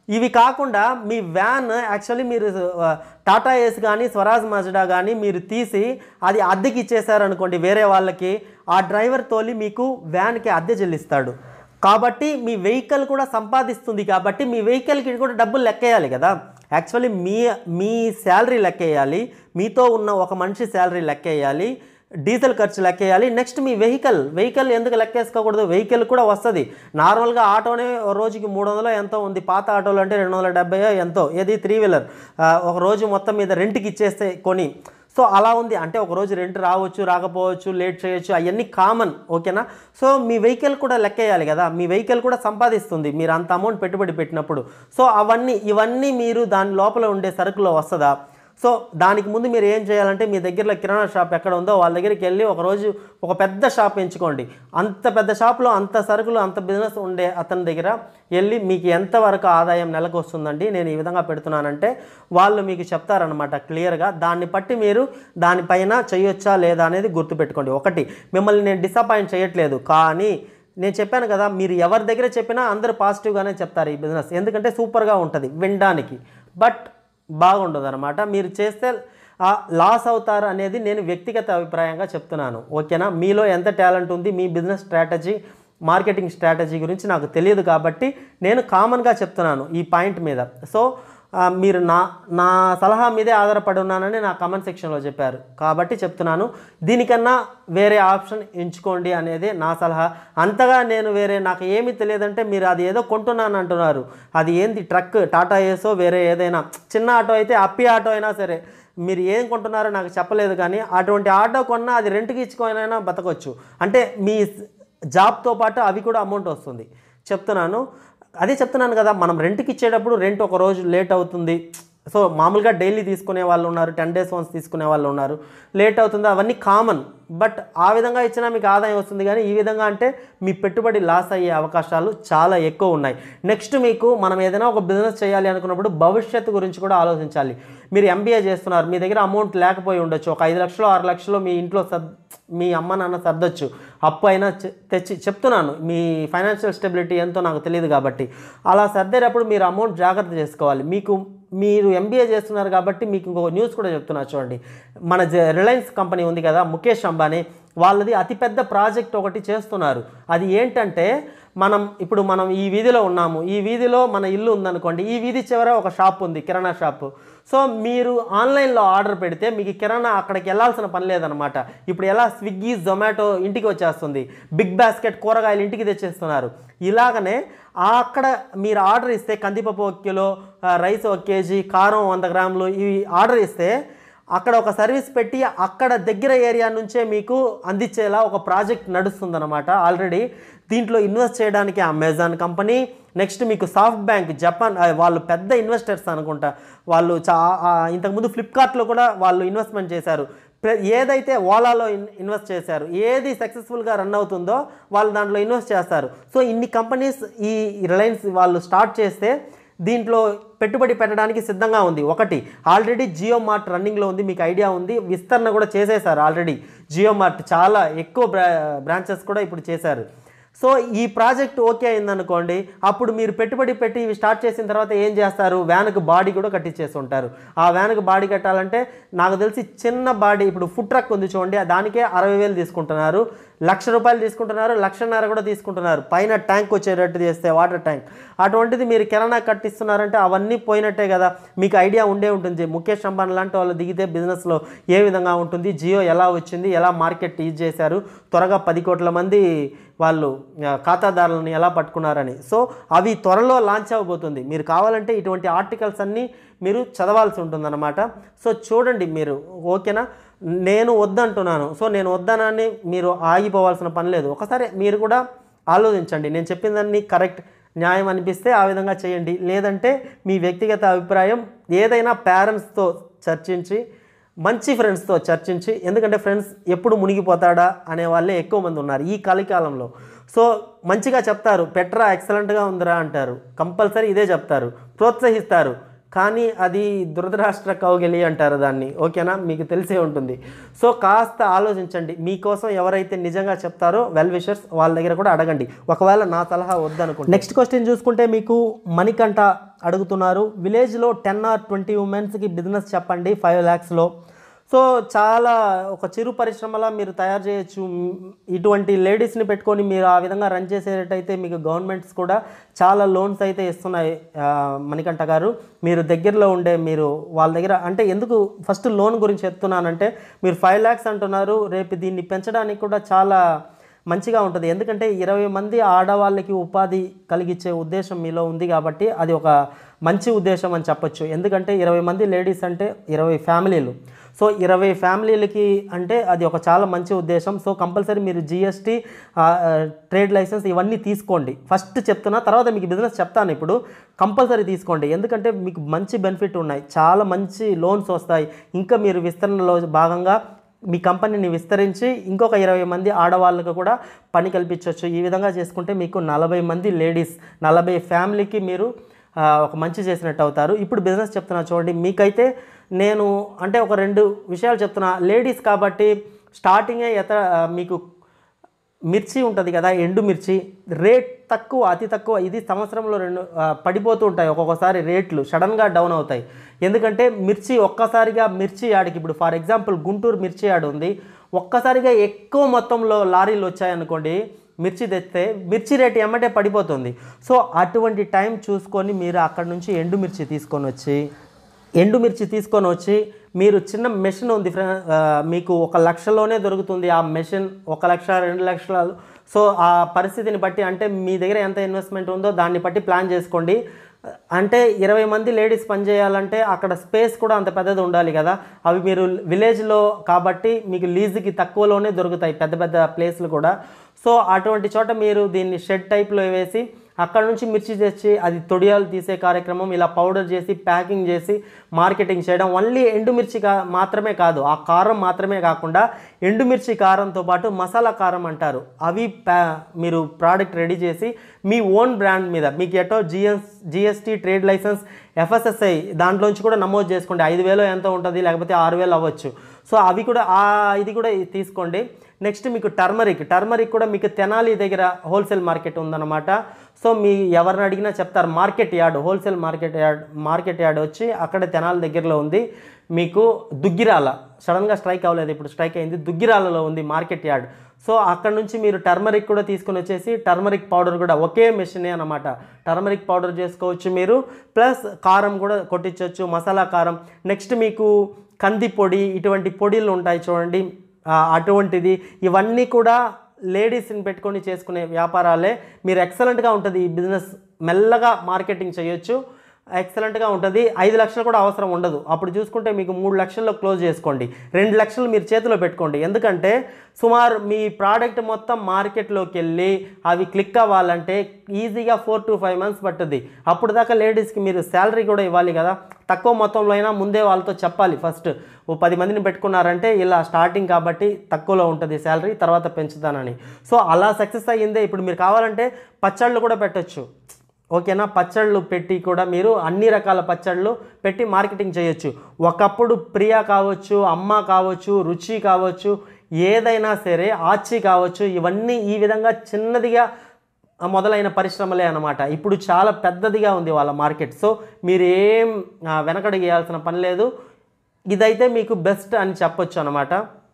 ఇవి కాకుండా మీ వ్యాన్ యాక్చువల్లీ మీరు ఆ, టాటా ఏస్ కానీ స్వరాజ్ మజడా కానీ మీరు తీసి అది అద్దెకి ఇచ్చేసారనుకోండి వేరే వాళ్ళకి ఆ డ్రైవర్ తోలి మీకు వ్యాన్కి అద్దె చెల్లిస్తాడు కాబట్టి మీ వెహికల్ కూడా సంపాదిస్తుంది కాబట్టి మీ వెహికల్కి కూడా డబ్బులు లెక్కేయాలి కదా యాక్చువల్లీ మీ మీ శాలరీ లెక్కేయాలి మీతో ఉన్న ఒక మనిషి శాలరీ లెక్కేయాలి డీజిల్ ఖర్చు లెక్కేయాలి నెక్స్ట్ మీ వెహికల్ వెహికల్ ఎందుకు లెక్కేసుకోకూడదు వెహికల్ కూడా వస్తుంది నార్మల్గా ఆటోనే ఓ రోజుకి మూడు వందలు ఎంతో ఉంది పాత ఆటోలు అంటే రెండు వందల డెబ్బై ఎంతో ఏది త్రీ వీలర్ ఒక రోజు మొత్తం మీద రెంట్కి ఇచ్చేస్తే కొని సో అలా ఉంది అంటే ఒక రోజు రెంట్ రావచ్చు రాకపోవచ్చు లేట్ చేయొచ్చు అవన్నీ కామన్ ఓకేనా సో మీ వెహికల్ కూడా లెక్కేయాలి కదా మీ వెహికల్ కూడా సంపాదిస్తుంది మీరు అంత అమౌంట్ పెట్టుబడి పెట్టినప్పుడు సో అవన్నీ ఇవన్నీ మీరు దాని లోపల ఉండే సరుకులో వస్తుందా సో దానికి ముందు మీరు ఏం చేయాలంటే మీ దగ్గరలో కిరాణా షాప్ ఎక్కడ ఉందో వాళ్ళ దగ్గరికి వెళ్ళి ఒక రోజు ఒక పెద్ద షాప్ ఎంచుకోండి అంత పెద్ద షాప్లో అంత సరుకులు అంత బిజినెస్ ఉండే అతని దగ్గర వెళ్ళి మీకు ఎంతవరకు ఆదాయం నెలకు వస్తుందండి నేను ఈ విధంగా పెడుతున్నానంటే వాళ్ళు మీకు చెప్తారనమాట క్లియర్గా దాన్ని బట్టి మీరు దానిపైన చేయొచ్చా లేదా అనేది గుర్తుపెట్టుకోండి ఒకటి మిమ్మల్ని నేను డిసప్పాయింట్ చేయట్లేదు కానీ నేను చెప్పాను కదా మీరు ఎవరి దగ్గర చెప్పినా అందరూ పాజిటివ్గానే చెప్తారు ఈ బిజినెస్ ఎందుకంటే సూపర్గా ఉంటుంది వినడానికి బట్ బాగుండదు అనమాట మీరు చేస్తే ఆ లాస్ అవుతారు అనేది నేను వ్యక్తిగత అభిప్రాయంగా చెప్తున్నాను ఓకేనా మీలో ఎంత టాలెంట్ ఉంది మీ బిజినెస్ స్ట్రాటజీ మార్కెటింగ్ స్ట్రాటజీ గురించి నాకు తెలియదు కాబట్టి నేను కామన్గా చెప్తున్నాను ఈ పాయింట్ మీద సో ఆ, మీరు నా నా సలహా మీదే ఆధారపడి ఉన్నానని నా కామెంట్ సెక్షన్లో చెప్పారు కాబట్టి చెప్తున్నాను దీనికన్నా వేరే ఆప్షన్ ఎంచుకోండి అనేది నా సలహా అంతగా నేను వేరే నాకు ఏమీ తెలియదంటే మీరు అది ఏదో కొంటున్నాను అంటున్నారు అది ఏంది ట్రక్ టాటా ఏసో వేరే ఏదైనా చిన్న ఆటో అయితే అప్పి ఆటో అయినా సరే మీరు ఏం కొంటున్నారో నాకు చెప్పలేదు కానీ అటువంటి ఆటో కొన్నా అది రెంట్కి ఇచ్చుకోనైనా బతకొచ్చు అంటే మీ జాబ్తో పాటు అవి కూడా అమౌంట్ వస్తుంది చెప్తున్నాను అదే చెప్తున్నాను కదా మనం రెంట్కి ఇచ్చేటప్పుడు రెంట్ ఒక రోజు లేట్ అవుతుంది సో మామూలుగా డైలీ తీసుకునే వాళ్ళు ఉన్నారు టెన్ డేస్ వన్స్ తీసుకునే వాళ్ళు ఉన్నారు లేట్ అవుతుంది అవన్నీ కామన్ బట్ ఆ విధంగా ఇచ్చినా మీకు ఆదాయం వస్తుంది కానీ ఈ విధంగా అంటే మీ పెట్టుబడి లాస్ అయ్యే అవకాశాలు చాలా ఎక్కువ ఉన్నాయి నెక్స్ట్ మీకు మనం ఏదైనా ఒక బిజినెస్ చేయాలి అనుకున్నప్పుడు భవిష్యత్తు గురించి కూడా ఆలోచించాలి మీరు ఎంబీఏ చేస్తున్నారు మీ దగ్గర అమౌంట్ లేకపోయి ఉండొచ్చు ఒక ఐదు లక్షలు ఆరు లక్షలు మీ ఇంట్లో సర్ మీ అమ్మ నాన్న సర్దొచ్చు అప్పు అయినా చె- తెచ్చి చెప్తున్నాను మీ ఫైనాన్షియల్ స్టెబిలిటీ ఎంతో నాకు తెలియదు కాబట్టి అలా సర్దేటప్పుడు మీరు అమౌంట్ జాగ్రత్త చేసుకోవాలి మీకు మీరు ఎంబీఏ చేస్తున్నారు కాబట్టి మీకు ఇంకొక న్యూస్ కూడా చెప్తున్నా చూడండి మన జ- రిలయన్స్ కంపెనీ ఉంది కదా ముఖేష్ అంబానీ వాళ్ళది అతిపెద్ద ప్రాజెక్ట్ ఒకటి చేస్తున్నారు అది ఏంటంటే మనం ఇప్పుడు మనం ఈ వీధిలో ఉన్నాము ఈ వీధిలో మన ఇల్లు ఉందనుకోండి ఈ వీధి చివర ఒక షాప్ ఉంది కిరాణా షాపు సో మీరు ఆన్లైన్లో ఆర్డర్ పెడితే మీకు కిరాణా అక్కడికి వెళ్ళాల్సిన పని లేదనమాట ఇప్పుడు ఎలా స్విగ్గీ జొమాటో ఇంటికి వచ్చేస్తుంది బిగ్ బాస్కెట్ కూరగాయలు ఇంటికి తెచ్చేస్తున్నారు ఇలాగనే ఆ అక్కడ మీరు ఆర్డర్ ఇస్తే కందిపప్పు ఒక కిలో ఆ, రైస్ ఒక కేజీ కారం వంద గ్రాములు ఇవి ఆర్డర్ ఇస్తే అక్కడ ఒక సర్వీస్ పెట్టి అక్కడ దగ్గర ఏరియా నుంచే మీకు అందించేలా ఒక ప్రాజెక్ట్ నడుస్తుందన్నమాట ఆల్రెడీ దీంట్లో ఇన్వెస్ట్ చేయడానికి అమెజాన్ కంపెనీ నెక్స్ట్ మీకు సాఫ్ట్ బ్యాంక్ జపాన్ ఆ, వాళ్ళు పెద్ద ఇన్వెస్టర్స్ అనుకుంటా వాళ్ళు చా ఆ, ఇంతకుముందు ఫ్లిప్కార్ట్లో కూడా వాళ్ళు ఇన్వెస్ట్మెంట్ చేశారు ప్ర- ఏదైతే ఓలాలో ఇన్ ఇన్వెస్ట్ చేశారు ఏది సక్సెస్ఫుల్గా రన్ అవుతుందో వాళ్ళు దాంట్లో ఇన్వెస్ట్ చేస్తారు సో ఇన్ని కంపెనీస్ ఈ రిలయన్స్ వాళ్ళు స్టార్ట్ చేస్తే దీంట్లో పెట్టుబడి పెట్టడానికి సిద్ధంగా ఉంది ఒకటి ఆల్రెడీ జియో మార్ట్ రన్నింగ్లో ఉంది మీకు ఐడియా ఉంది విస్తరణ కూడా చేసేసారు ఆల్రెడీ జియో మార్ట్ చాలా ఎక్కువ బ్రా బ్రాంచెస్ కూడా ఇప్పుడు చేశారు సో ఈ ప్రాజెక్ట్ ఓకే అయిందనుకోండి అప్పుడు మీరు పెట్టుబడి పెట్టి ఇవి స్టార్ట్ చేసిన తర్వాత ఏం చేస్తారు వ్యాన్కి బాడీ కూడా కట్టించేసి ఉంటారు ఆ వ్యాన్కి బాడీ కట్టాలంటే నాకు తెలిసి చిన్న బాడీ ఇప్పుడు ఫుడ్ ట్రక్ ఉంది చూడండి దానికే అరవై వేలు తీసుకుంటున్నారు లక్ష రూపాయలు తీసుకుంటున్నారు లక్షన్నర కూడా తీసుకుంటున్నారు పైన ట్యాంక్ వచ్చేటట్టు చేస్తే వాటర్ ట్యాంక్ అటువంటిది మీరు కిరాణా కట్టిస్తున్నారంటే అవన్నీ పోయినట్టే కదా మీకు ఐడియా ఉండే ఉంటుంది ముఖేష్ అంబానీ లాంటి వాళ్ళు దిగితే బిజినెస్లో ఏ విధంగా ఉంటుంది జియో ఎలా వచ్చింది ఎలా మార్కెట్ యూజ్ చేశారు త్వరగా పది కోట్ల మంది వాళ్ళు ఆ, ఖాతాదారులను ఎలా పట్టుకున్నారని సో అవి త్వరలో లాంచ్ అవ్వబోతుంది మీరు కావాలంటే ఇటువంటి ఆర్టికల్స్ అన్నీ మీరు చదవాల్సి ఉంటుందన్నమాట సో చూడండి మీరు ఓకేనా నేను వద్దంటున్నాను సో నేను వద్దనని మీరు ఆగిపోవాల్సిన పని లేదు ఒకసారి మీరు కూడా ఆలోచించండి నేను చెప్పిందన్నీ కరెక్ట్ న్యాయం అనిపిస్తే ఆ విధంగా చేయండి లేదంటే మీ వ్యక్తిగత అభిప్రాయం ఏదైనా పేరెంట్స్తో చర్చించి మంచి ఫ్రెండ్స్తో చర్చించి ఎందుకంటే ఫ్రెండ్స్ ఎప్పుడు మునిగిపోతాడా అనే వాళ్ళే ఎక్కువ మంది ఉన్నారు ఈ కలికాలంలో సో మంచిగా చెప్తారు పెట్రా ఎక్సలెంట్గా ఉందిరా అంటారు కంపల్సరీ ఇదే చెప్తారు ప్రోత్సహిస్తారు కానీ అది దురదరాష్ట్ర కౌగిలి అంటారు దాన్ని ఓకేనా మీకు తెలిసే ఉంటుంది సో కాస్త ఆలోచించండి మీకోసం ఎవరైతే నిజంగా చెప్తారో వెల్ విషర్స్ వాళ్ళ దగ్గర కూడా అడగండి ఒకవేళ నా సలహా వద్దనుకోండి నెక్స్ట్ క్వశ్చన్ చూసుకుంటే మీకు మణికంఠ అడుగుతున్నారు విలేజ్లో టెన్ ఆర్ ట్వంటీ ఉమెన్స్కి బిజినెస్ చెప్పండి ఫైవ్ ల్యాక్స్లో సో చాలా ఒక చిరు పరిశ్రమలా మీరు తయారు చేయొచ్చు మ్, ఇటువంటి లేడీస్ని పెట్టుకొని మీరు ఆ విధంగా రన్ చేసేటట్టయితే మీకు గవర్నమెంట్స్ కూడా చాలా లోన్స్ అయితే ఇస్తున్నాయి ఆ, మణికంఠ గారు మీరు దగ్గరలో ఉండే మీరు వాళ్ళ దగ్గర అంటే ఎందుకు ఫస్ట్ లోన్ గురించి చెప్తున్నానంటే మీరు ఫైవ్ ల్యాక్స్ అంటున్నారు రేపు దీన్ని పెంచడానికి కూడా చాలా మంచిగా ఉంటుంది ఎందుకంటే ఇరవై మంది ఆడవాళ్ళకి ఉపాధి కలిగించే ఉద్దేశం మీలో ఉంది కాబట్టి అది ఒక మంచి ఉద్దేశం అని చెప్పొచ్చు ఎందుకంటే ఇరవై మంది లేడీస్ అంటే ఇరవై ఫ్యామిలీలు సో ఇరవై ఫ్యామిలీలకి అంటే అది ఒక చాలా మంచి ఉద్దేశం సో కంపల్సరీ మీరు జిఎస్టీ ట్రేడ్ లైసెన్స్ ఇవన్నీ తీసుకోండి ఫస్ట్ చెప్తున్నా తర్వాత మీకు బిజినెస్ చెప్తాను ఇప్పుడు కంపల్సరీ తీసుకోండి ఎందుకంటే మీకు మంచి బెనిఫిట్ ఉన్నాయి చాలా మంచి లోన్స్ వస్తాయి ఇంకా మీరు విస్తరణలో భాగంగా మీ కంపెనీని విస్తరించి ఇంకొక ఇరవై మంది ఆడవాళ్ళకు కూడా పని కల్పించవచ్చు ఈ విధంగా చేసుకుంటే మీకు నలభై మంది లేడీస్ నలభై ఫ్యామిలీకి మీరు ఆ, ఒక మంచి చేసినట్టు అవుతారు ఇప్పుడు బిజినెస్ చెప్తున్నా చూడండి మీకైతే నేను అంటే ఒక రెండు విషయాలు చెప్తున్నా లేడీస్ కాబట్టి స్టార్టింగే ఎత మీకు మిర్చి ఉంటుంది కదా ఎండు మిర్చి రేట్ తక్కువ అతి తక్కువ ఇది సంవత్సరంలో రెండు ఆ, పడిపోతూ ఉంటాయి ఒక్కొక్కసారి రేట్లు సడన్గా డౌన్ అవుతాయి ఎందుకంటే మిర్చి ఒక్కసారిగా మిర్చి యాడికి ఇప్పుడు ఫర్ ఎగ్జాంపుల్ గుంటూరు మిర్చి యాడ్ ఉంది ఒక్కసారిగా ఎక్కువ మొత్తంలో లారీలు వచ్చాయనుకోండి మిర్చి తెస్తే మిర్చి రేట్ ఎమ్మటే పడిపోతుంది సో అటువంటి టైం చూసుకొని మీరు అక్కడ నుంచి ఎండు మిర్చి తీసుకొని వచ్చి ఎండుమిర్చి తీసుకొని వచ్చి మీరు చిన్న మెషిన్ ఉంది ఫ్రెండ్ ఆ, మీకు ఒక లక్షలోనే దొరుకుతుంది ఆ మెషిన్ ఒక లక్ష రెండు లక్షలు సో ఆ పరిస్థితిని బట్టి అంటే మీ దగ్గర ఎంత ఇన్వెస్ట్మెంట్ ఉందో దాన్ని బట్టి ప్లాన్ చేసుకోండి అంటే ఇరవై మంది లేడీస్ పనిచేయాలంటే అక్కడ స్పేస్ కూడా అంత పెద్దది ఉండాలి కదా అవి మీరు విలేజ్లో కాబట్టి మీకు లీజుకి తక్కువలోనే దొరుకుతాయి పెద్ద పెద్ద ప్లేస్లు కూడా సో అటువంటి చోట మీరు దీన్ని షెడ్ టైప్లో వేసి అక్కడ నుంచి మిర్చి తెచ్చి అది తొడియాలు తీసే కార్యక్రమం ఇలా పౌడర్ చేసి ప్యాకింగ్ చేసి మార్కెటింగ్ చేయడం ఓన్లీ ఎండుమిర్చి కా మాత్రమే కాదు ఆ కారం మాత్రమే కాకుండా ఎండుమిర్చి కారంతో పాటు మసాలా కారం అంటారు అవి ప్యా మీరు ప్రోడక్ట్ రెడీ చేసి మీ ఓన్ బ్రాండ్ మీద మీకు ఎటో GS GST trade licence FSSI దాంట్లోంచి కూడా నమోదు చేసుకోండి ఐదు వేలు ఎంత ఉంటుంది లేకపోతే ఆరు వేలు అవ్వచ్చు సో అవి కూడా ఆ ఇది కూడా తీసుకోండి నెక్స్ట్ మీకు టర్మరిక్ టర్మరిక్ కూడా మీకు తెనాలి దగ్గర హోల్సేల్ మార్కెట్ ఉందన్నమాట సో మీ ఎవరిని అడిగినా చెప్తారు market yard wholesale market yard market yard వచ్చి అక్కడ తెనాలి దగ్గరలో ఉంది మీకు దుగ్గిరాల సడన్గా స్ట్రైక్ అవ్వలేదు ఇప్పుడు స్ట్రైక్ అయింది దుగ్గిరాలలో ఉంది మార్కెట్ యార్డ్ సో అక్కడ నుంచి మీరు టర్మరిక్ కూడా తీసుకుని వచ్చేసి టర్మరిక్ పౌడర్ కూడా ఒకే మెషినే అనమాట టర్మరిక్ పౌడర్ చేసుకోవచ్చు మీరు ప్లస్ కారం కూడా కొట్టించవచ్చు మసాలా కారం నెక్స్ట్ మీకు కంది పొడి ఇటువంటి పొడిలు ఉంటాయి చూడండి ఆ, అటువంటిది ఇవన్నీ కూడా లేడీస్ని పెట్టుకొని చేసుకునే వ్యాపారాలే మీరు ఎక్సలెంట్గా ఉంటుంది ఈ బిజినెస్ మెల్లగా మార్కెటింగ్ చేయొచ్చు ఎక్సలెంట్గా ఉంటుంది ఐదు లక్షలు కూడా అవసరం ఉండదు అప్పుడు చూసుకుంటే మీకు మూడు లక్షల్లో క్లోజ్ చేసుకోండి రెండు లక్షలు మీరు చేతిలో పెట్టుకోండి ఎందుకంటే సుమారు మీ ప్రోడక్ట్ మొత్తం మార్కెట్లోకి వెళ్ళి అవి క్లిక్ అవ్వాలంటే ఈజీగా ఫోర్ టు ఫైవ్ మంత్స్ పట్టుద్ది అప్పుడు దాకా లేడీస్కి మీరు శాలరీ కూడా ఇవ్వాలి కదా తక్కువ మొత్తంలో అయినా ముందే వాళ్ళతో చెప్పాలి ఫస్ట్ ఓ పది మందిని పెట్టుకున్నారంటే ఇలా స్టార్టింగ్ కాబట్టి తక్కువలో ఉంటుంది శాలరీ తర్వాత పెంచుతానని సో అలా సక్సెస్ అయ్యిందే ఇప్పుడు మీరు కావాలంటే పచ్చళ్ళు కూడా పెట్టొచ్చు ఓకేనా పచ్చళ్ళు పెట్టి కూడా మీరు అన్ని రకాల పచ్చళ్ళు పెట్టి మార్కెటింగ్ చేయొచ్చు ఒకప్పుడు ప్రియా కావచ్చు అమ్మ కావచ్చు రుచి కావచ్చు ఏదైనా సరే ఆచి కావచ్చు ఇవన్నీ ఈ విధంగా చిన్నదిగా మొదలైన పరిశ్రమలే అనమాట ఇప్పుడు చాలా పెద్దదిగా ఉంది వాళ్ళ మార్కెట్ సో మీరు ఏం ఆ, వెనకడిగేయాల్సిన పని లేదు ఇదైతే మీకు బెస్ట్ అని చెప్పొచ్చు అనమాట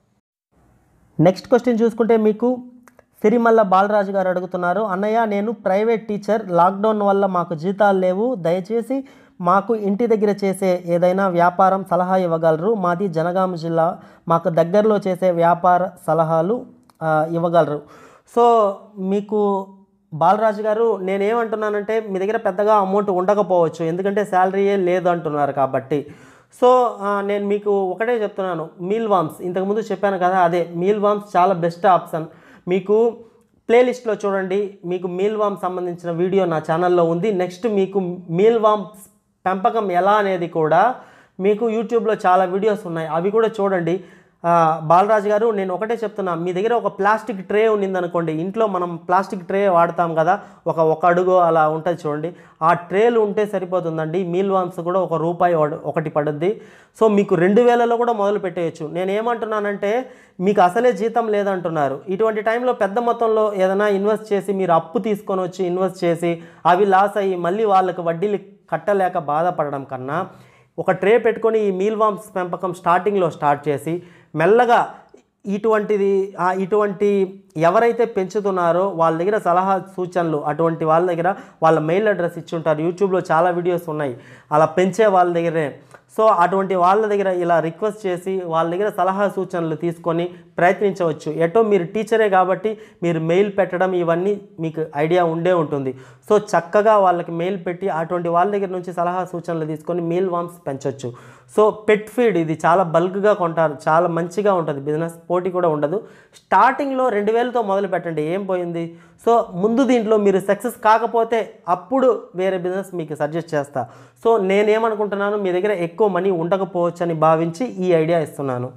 నెక్స్ట్ క్వశ్చన్ చూసుకుంటే మీకు సిరిమల్ల బాలరాజు గారు అడుగుతున్నారు అన్నయ్య నేను ప్రైవేట్ టీచర్ లాక్డౌన్ వల్ల మాకు జీతాలు లేవు దయచేసి మాకు ఇంటి దగ్గర చేసే ఏదైనా వ్యాపారం సలహా ఇవ్వగలరు మాది జనగామ జిల్లా మాకు దగ్గరలో చేసే వ్యాపార సలహాలు ఆ, ఇవ్వగలరు సో మీకు బాలరాజు గారు నేనేమంటున్నానంటే మీ దగ్గర పెద్దగా అమౌంట్ ఉండకపోవచ్చు ఎందుకంటే శాలరీయే లేదు అంటున్నారు కాబట్టి సో ఆ, నేను మీకు ఒకటే చెప్తున్నాను మీల్ వామ్స్ ఇంతకుముందు చెప్పాను కదా అదే మీల్ వామ్స్ చాలా బెస్ట్ ఆప్షన్ మీకు ప్లేలిస్ట్లో చూడండి మీకు మీల్ వామ్ సంబంధించిన వీడియో నా ఛానల్లో ఉంది నెక్స్ట్ మీకు మీల్ వామ్స్ పెంపకం ఎలా అనేది కూడా మీకు యూట్యూబ్లో చాలా వీడియోస్ ఉన్నాయి అవి కూడా చూడండి ఆ, బాలరాజు గారు నేను ఒకటే చెప్తున్నా మీ దగ్గర ఒక ప్లాస్టిక్ ట్రే ఉన్నిందనుకోండి ఇంట్లో మనం ప్లాస్టిక్ ట్రే వాడతాం కదా ఒక ఒక అడుగు అలా ఉంటుంది చూడండి ఆ ట్రేలు ఉంటే సరిపోతుందండి మీల్ వామ్స్ కూడా ఒక రూపాయి ఒకటి- ఒకటి పడుద్ది సో మీకు రెండు వేలలో కూడా మొదలు పెట్టేయచ్చు నేను ఏమంటున్నానంటే మీకు అసలే జీతం లేదంటున్నారు ఇటువంటి టైంలో పెద్ద మొత్తంలో ఏదైనా ఇన్వెస్ట్ చేసి మీరు అప్పు తీసుకొని వచ్చి ఇన్వెస్ట్ చేసి అవి లాస్ అయ్యి మళ్ళీ వాళ్ళకి వడ్డీలు కట్టలేక బాధపడడం కన్నా ఒక ట్రే పెట్టుకొని ఈ మీల్ వామ్స్ పెంపకం స్టార్టింగ్లో స్టార్ట్ చేసి మెల్లగా ఇటువంటిది ఆ, ఇటువంటి ఎవరైతే పెంచుతున్నారో వాళ్ళ దగ్గర సలహా సూచనలు అటువంటి వాళ్ళ దగ్గర వాళ్ళ మెయిల్ అడ్రస్ ఇచ్చి ఉంటారు యూట్యూబ్లో చాలా వీడియోస్ ఉన్నాయి అలా పెంచే వాళ్ళ దగ్గరే సో అటువంటి వాళ్ళ దగ్గర ఇలా రిక్వెస్ట్ చేసి వాళ్ళ దగ్గర సలహా సూచనలు తీసుకొని ప్రయత్నించవచ్చు ఎటో మీరు టీచరే కాబట్టి మీరు మెయిల్ పెట్టడం ఇవన్నీ మీకు ఐడియా ఉండే ఉంటుంది సో చక్కగా వాళ్ళకి మెయిల్ పెట్టి అటువంటి వాళ్ళ దగ్గర నుంచి సలహా సూచనలు తీసుకొని మీల్ వామ్స్ పెంచవచ్చు సో పెట్ ఫీడ్ ఇది చాలా బల్క్గా కొంటారు చాలా మంచిగా ఉంటుంది బిజినెస్ పోటీ కూడా ఉండదు స్టార్టింగ్లో రెండు వేలతో మొదలు పెట్టండి ఏం పోయింది సో ముందు దీంట్లో మీరు సక్సెస్ కాకపోతే అప్పుడు వేరే బిజినెస్ మీకు సజెస్ట్ చేస్తా సో నేనేమనుకుంటున్నాను మీ దగ్గర ఎక్కువ మనీ ఉండకపోవచ్చు అని భావించి ఈ ఐడియా ఇస్తున్నాను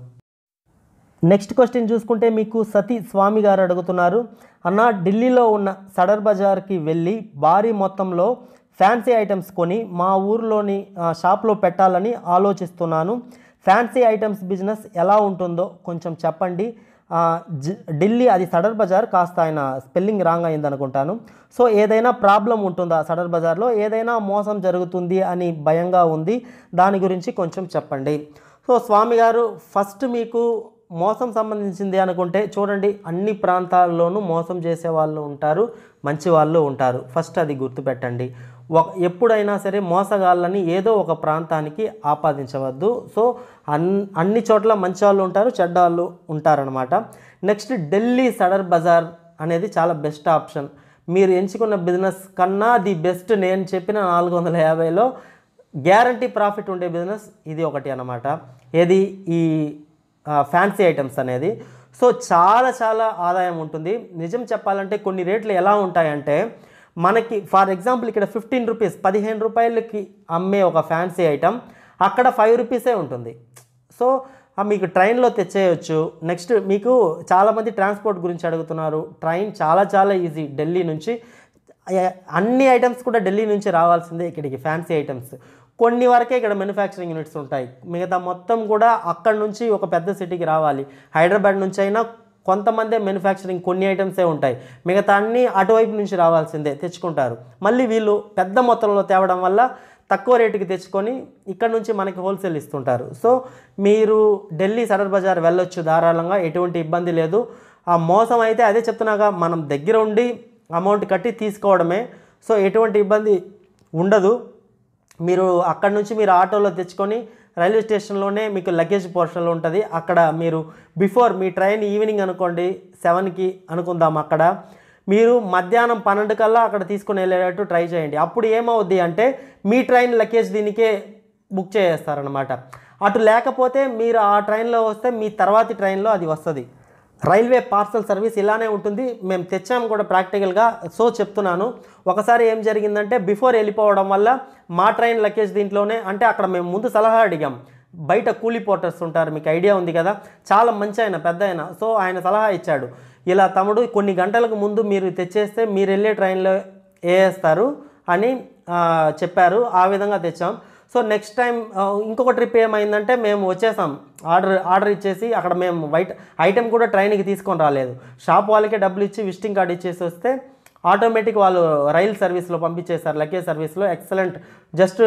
నెక్స్ట్ క్వశ్చన్ చూసుకుంటే మీకు సతీ స్వామి గారు అడుగుతున్నారు అన్న ఢిల్లీలో ఉన్న సడర్ బజార్కి వెళ్ళి భారీ మొత్తంలో ఫ్యాన్సీ ఐటమ్స్ కొని మా ఊర్లోని ఆ, షాప్లో పెట్టాలని ఆలోచిస్తున్నాను ఫ్యాన్సీ ఐటమ్స్ బిజినెస్ ఎలా ఉంటుందో కొంచెం చెప్పండి ఆ, జ- ఢిల్లీ అది సడర్ బజార్ కాస్త ఆయన స్పెల్లింగ్ రాంగ్ అయింది అనుకుంటాను సో ఏదైనా ప్రాబ్లం ఉంటుందా సడర్ బజార్లో ఏదైనా మోసం జరుగుతుంది అని భయంగా ఉంది దాని గురించి కొంచెం చెప్పండి సో స్వామి గారు ఫస్ట్ మీకు మోసం సంబంధించింది అనుకుంటే చూడండి అన్ని ప్రాంతాల్లోనూ మోసం చేసే వాళ్ళు ఉంటారు మంచి వాళ్ళు ఉంటారు ఫస్ట్ అది గుర్తుపెట్టండి ఒక ఎప్పుడైనా సరే మోసగాళ్ళని ఏదో ఒక ప్రాంతానికి ఆపాదించవద్దు సో అన్ అన్ని చోట్ల మంచి వాళ్ళు ఉంటారు చెడ్డ వాళ్ళు ఉంటారనమాట నెక్స్ట్ ఢిల్లీ సడర్ బజార్ అనేది చాలా బెస్ట్ ఆప్షన్ మీరు ఎంచుకున్న బిజినెస్ కన్నా ది బెస్ట్ నేను చెప్పిన నాలుగు వందల యాభైలో గ్యారంటీ ప్రాఫిట్ ఉండే బిజినెస్ ఇది ఒకటి అన్నమాట ఏది ఈ ఫ్యాన్సీ ఐటమ్స్ అనేది సో చాలా చాలా ఆదాయం ఉంటుంది నిజం చెప్పాలంటే కొన్ని రేట్లు ఎలా ఉంటాయంటే మనకి ఫర్ ఎగ్జాంపుల్ ఇక్కడ ఫిఫ్టీన్ రూపీస్ పదిహేను రూపాయలకి అమ్మే ఒక ఫ్యాన్సీ ఐటమ్ అక్కడ ఫైవ్ రూపీసే ఉంటుంది సో ఆ మీకు ట్రైన్లో తెచ్చేయచ్చు నెక్స్ట్ మీకు చాలామంది ట్రాన్స్పోర్ట్ గురించి అడుగుతున్నారు ట్రైన్ చాలా చాలా ఈజీ ఢిల్లీ నుంచి అయ్య- అన్ని ఐటమ్స్ కూడా ఢిల్లీ నుంచి రావాల్సిందే ఇక్కడికి ఫ్యాన్సీ ఐటమ్స్ కొన్ని వరకే ఇక్కడ మ్యానుఫ్యాక్చరింగ్ యూనిట్స్ ఉంటాయి మిగతా మొత్తం కూడా అక్కడ నుంచి ఒక పెద్ద సిటీకి రావాలి హైదరాబాద్ నుంచి అయినా కొంతమందే మ్యానుఫ్యాక్చరింగ్ కొన్ని ఐటమ్సే ఉంటాయి మిగతా అన్నీ అటువైపు నుంచి రావాల్సిందే తెచ్చుకుంటారు మళ్ళీ వీళ్ళు పెద్ద మొత్తంలో తేవడం వల్ల తక్కువ రేటుకి తెచ్చుకొని ఇక్కడ నుంచి మనకి హోల్సేల్ ఇస్తుంటారు సో మీరు ఢిల్లీ సదర్ బజార్ వెళ్ళొచ్చు ధారాళంగా ఎటువంటి ఇబ్బంది లేదు ఆ మోసం అయితే అదే చెప్తున్నాగా మనం దగ్గర ఉండి అమౌంట్ కట్టి తీసుకోవడమే సో ఎటువంటి ఇబ్బంది ఉండదు మీరు అక్కడ నుంచి మీరు ఆటోలో తెచ్చుకొని రైల్వే స్టేషన్లోనే మీకు లగేజ్ పోర్షన్లో ఉంటుంది అక్కడ మీరు బిఫోర్ మీ ట్రైన్ ఈవినింగ్ అనుకోండి సెవెన్కి అనుకుందాం అక్కడ మీరు మధ్యాహ్నం పన్నెండు కల్లా అక్కడ తీసుకుని వెళ్ళేటట్టు ట్రై చేయండి అప్పుడు ఏమవుద్ది అంటే మీ ట్రైన్ లగేజ్ దీనికే బుక్ చేసేస్తారనమాట అటు లేకపోతే మీరు ఆ ట్రైన్లో వస్తే మీ తర్వాతి ట్రైన్లో అది వస్తుంది రైల్వే పార్సల్ సర్వీస్ ఇలానే ఉంటుంది మేము తెచ్చాము కూడా ప్రాక్టికల్గా సో చెప్తున్నాను ఒకసారి ఏం జరిగిందంటే బిఫోర్ వెళ్ళిపోవడం వల్ల మా ట్రైన్ లగేజ్ దీంట్లోనే అంటే అక్కడ మేము ముందు సలహా అడిగాం బయట కూలీ పోర్టర్స్ ఉంటారు మీకు ఐడియా ఉంది కదా చాలా మంచి ఆయన పెద్ద ఆయన సో ఆయన సలహా ఇచ్చాడు ఇలా తమ్ముడు కొన్ని గంటలకు ముందు మీరు తెచ్చేస్తే మీరు వెళ్ళే ట్రైన్లో వేస్తారు అని ఆ, చెప్పారు ఆ విధంగా తెచ్చాం సో నెక్స్ట్ టైం ఆ, ఇంకొక ట్రిప్ ఏమైందంటే మేము వచ్చేసాం ఆర్డర్ ఆర్డర్ ఇచ్చేసి అక్కడ మేము వైట్ ఐటెం కూడా ట్రైన్కి తీసుకొని రాలేదు షాప్ వాళ్ళకే డబ్బులు ఇచ్చి విజిటింగ్ కార్డు ఇచ్చేసి వస్తే ఆటోమేటిక్ వాళ్ళు రైల్ సర్వీస్లో పంపించేశారు లగేజ్ సర్వీస్లో ఎక్సలెంట్ జస్ట్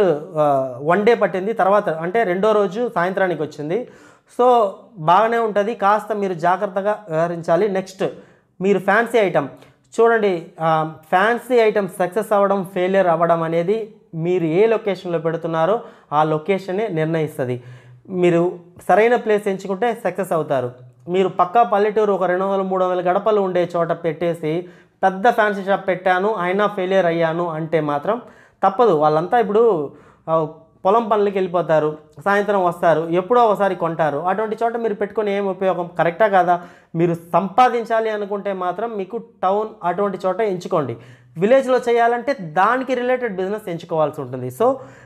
వన్ డే పట్టింది తర్వాత అంటే రెండో రోజు సాయంత్రానికి వచ్చింది సో బాగానే ఉంటుంది కాస్త మీరు జాగ్రత్తగా వ్యవహరించాలి నెక్స్ట్ మీరు ఫ్యాన్సీ ఐటమ్ చూడండి ఫ్యాన్సీ ఐటమ్ సక్సెస్ అవ్వడం ఫెయిలియర్ అవ్వడం అనేది మీరు ఏ లొకేషన్లో పెడుతున్నారో ఆ లొకేషనే నిర్ణయిస్తుంది మీరు సరైన ప్లేస్ ఎంచుకుంటే సక్సెస్ అవుతారు మీరు పక్కా పల్లెటూరు ఒక రెండు వందలు మూడు వందల గడపలు ఉండే చోట పెట్టేసి పెద్ద ఫ్యాన్సీ షాప్ పెట్టాను అయినా ఫెయిలియర్ అయ్యాను అంటే మాత్రం తప్పదు వాళ్ళంతా ఇప్పుడు ఆ, పొలం పనులకి వెళ్ళిపోతారు సాయంత్రం వస్తారు ఎప్పుడో ఒకసారి కొంటారు అటువంటి చోట మీరు పెట్టుకొని ఏం ఉపయోగం కరెక్టా కాదా మీరు సంపాదించాలి అనుకుంటే మాత్రం మీకు టౌన్ అటువంటి చోట ఎంచుకోండి విలేజ్లో చేయాలంటే దానికి రిలేటెడ్ బిజినెస్ ఎంచుకోవాల్సి ఉంటుంది సో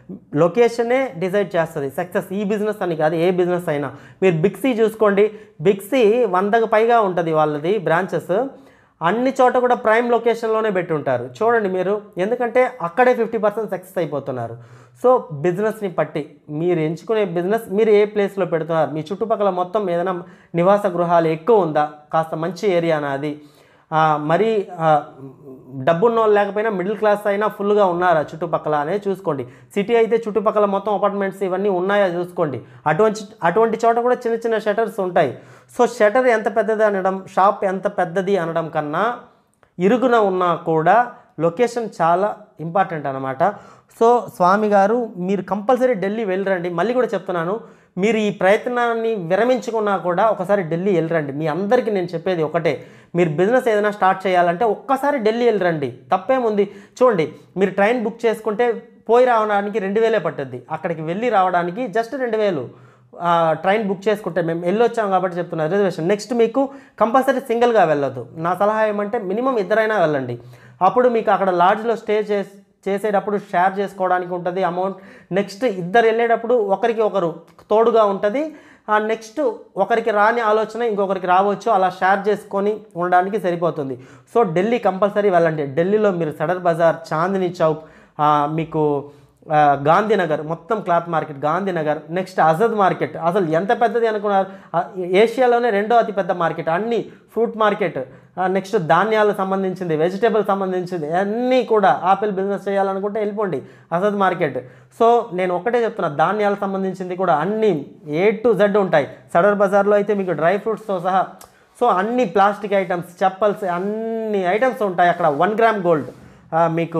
లొకేషనే డిసైడ్ చేస్తుంది సక్సెస్ ఈ బిజినెస్ అని కాదు ఏ బిజినెస్ అయినా మీరు బిగ్సీ చూసుకోండి బిగ్సీ వందకు పైగా ఉంటుంది వాళ్ళది బ్రాంచెస్ అన్ని చోట కూడా ప్రైమ్ లొకేషన్లోనే పెట్టి ఉంటారు చూడండి మీరు ఎందుకంటే అక్కడే ఫిఫ్టీ పర్సెంట్ సక్సెస్ అయిపోతున్నారు సో బిజినెస్ని పట్టి మీరు ఎంచుకునే బిజినెస్ మీరు ఏ ప్లేస్లో పెడుతున్నారు మీ చుట్టుపక్కల మొత్తం ఏదైనా నివాస గృహాలు ఎక్కువ ఉందా కాస్త మంచి ఏరియానా అది ఆ, మరీ ఆ, డబ్బున్న వాళ్ళు లేకపోయినా మిడిల్ క్లాస్ అయినా ఫుల్గా ఉన్నారా చుట్టుపక్కల అనేది చూసుకోండి సిటీ అయితే చుట్టుపక్కల మొత్తం అపార్ట్మెంట్స్ ఇవన్నీ ఉన్నాయా చూసుకోండి అటువంటి అటువంటి చోట కూడా చిన్న చిన్న షటర్స్ ఉంటాయి సో షటర్ ఎంత పెద్దది అనడం షాప్ ఎంత పెద్దది అనడం కన్నా ఇరుగున ఉన్నా కూడా లొకేషన్ చాలా ఇంపార్టెంట్ అనమాట సో స్వామి గారు మీరు కంపల్సరీ ఢిల్లీ వెళ్ళరండి మళ్ళీ కూడా చెప్తున్నాను మీరు ఈ ప్రయత్నాన్ని విరమించుకున్నా కూడా ఒకసారి ఢిల్లీ వెళ్ళరండి మీ అందరికీ నేను చెప్పేది ఒకటే మీరు బిజినెస్ ఏదైనా స్టార్ట్ చేయాలంటే ఒక్కసారి ఢిల్లీ వెళ్ళరండి తప్పేముంది చూడండి మీరు ట్రైన్ బుక్ చేసుకుంటే పోయి రావడానికి రెండు వేలే పట్టుద్ది అక్కడికి వెళ్ళి రావడానికి జస్ట్ రెండు వేలు ఆ, ట్రైన్ బుక్ చేసుకుంటే మేము వెళ్ళొచ్చాం కాబట్టి చెప్తున్నా రిజర్వేషన్ నెక్స్ట్ మీకు కంపల్సరీ సింగిల్గా వెళ్ళొద్దు నా సలహా ఏమంటే మినిమం ఇద్దరైనా వెళ్ళండి అప్పుడు మీకు అక్కడ లాడ్జ్లో స్టే చేసి చేసేటప్పుడు షేర్ చేసుకోవడానికి ఉంటుంది అమౌంట్ నెక్స్ట్ ఇద్దరు వెళ్ళేటప్పుడు ఒకరికి ఒకరు తోడుగా ఉంటుంది ఆ నెక్స్ట్ ఒకరికి రాని ఆలోచన ఇంకొకరికి రావచ్చు అలా షేర్ చేసుకొని ఉండడానికి సరిపోతుంది సో ఢిల్లీ కంపల్సరీ వెళ్ళండి ఢిల్లీలో మీరు సడర్ బజార్ చాందినీ చౌక్ ఆ, మీకు ఆ, గాంధీనగర్ మొత్తం cloth market Gandhinagar next Azad market అసలు ఎంత పెద్దది అనుకున్నారు ఆ, ఏషియాలోనే రెండో అతి పెద్ద మార్కెట్ అన్ని ఫ్రూట్ మార్కెట్ నెక్స్ట్ ధాన్యాలకు సంబంధించింది వెజిటేబుల్ సంబంధించింది అన్నీ కూడా ఆపిల్ బిజినెస్ చేయాలనుకుంటే వెళ్ళిపోండి అసద్ మార్కెట్ సో నేను ఒకటే చెప్తున్నా ధాన్యాలకు సంబంధించింది కూడా అన్నీ ఏ టు జెడ్ ఉంటాయి సడర్ బజార్లో అయితే మీకు డ్రై ఫ్రూట్స్తో సహా సో అన్ని ప్లాస్టిక్ ఐటమ్స్ చెప్పల్స్ అన్ని ఐటమ్స్ ఉంటాయి అక్కడ వన్ గ్రామ్ గోల్డ్ మీకు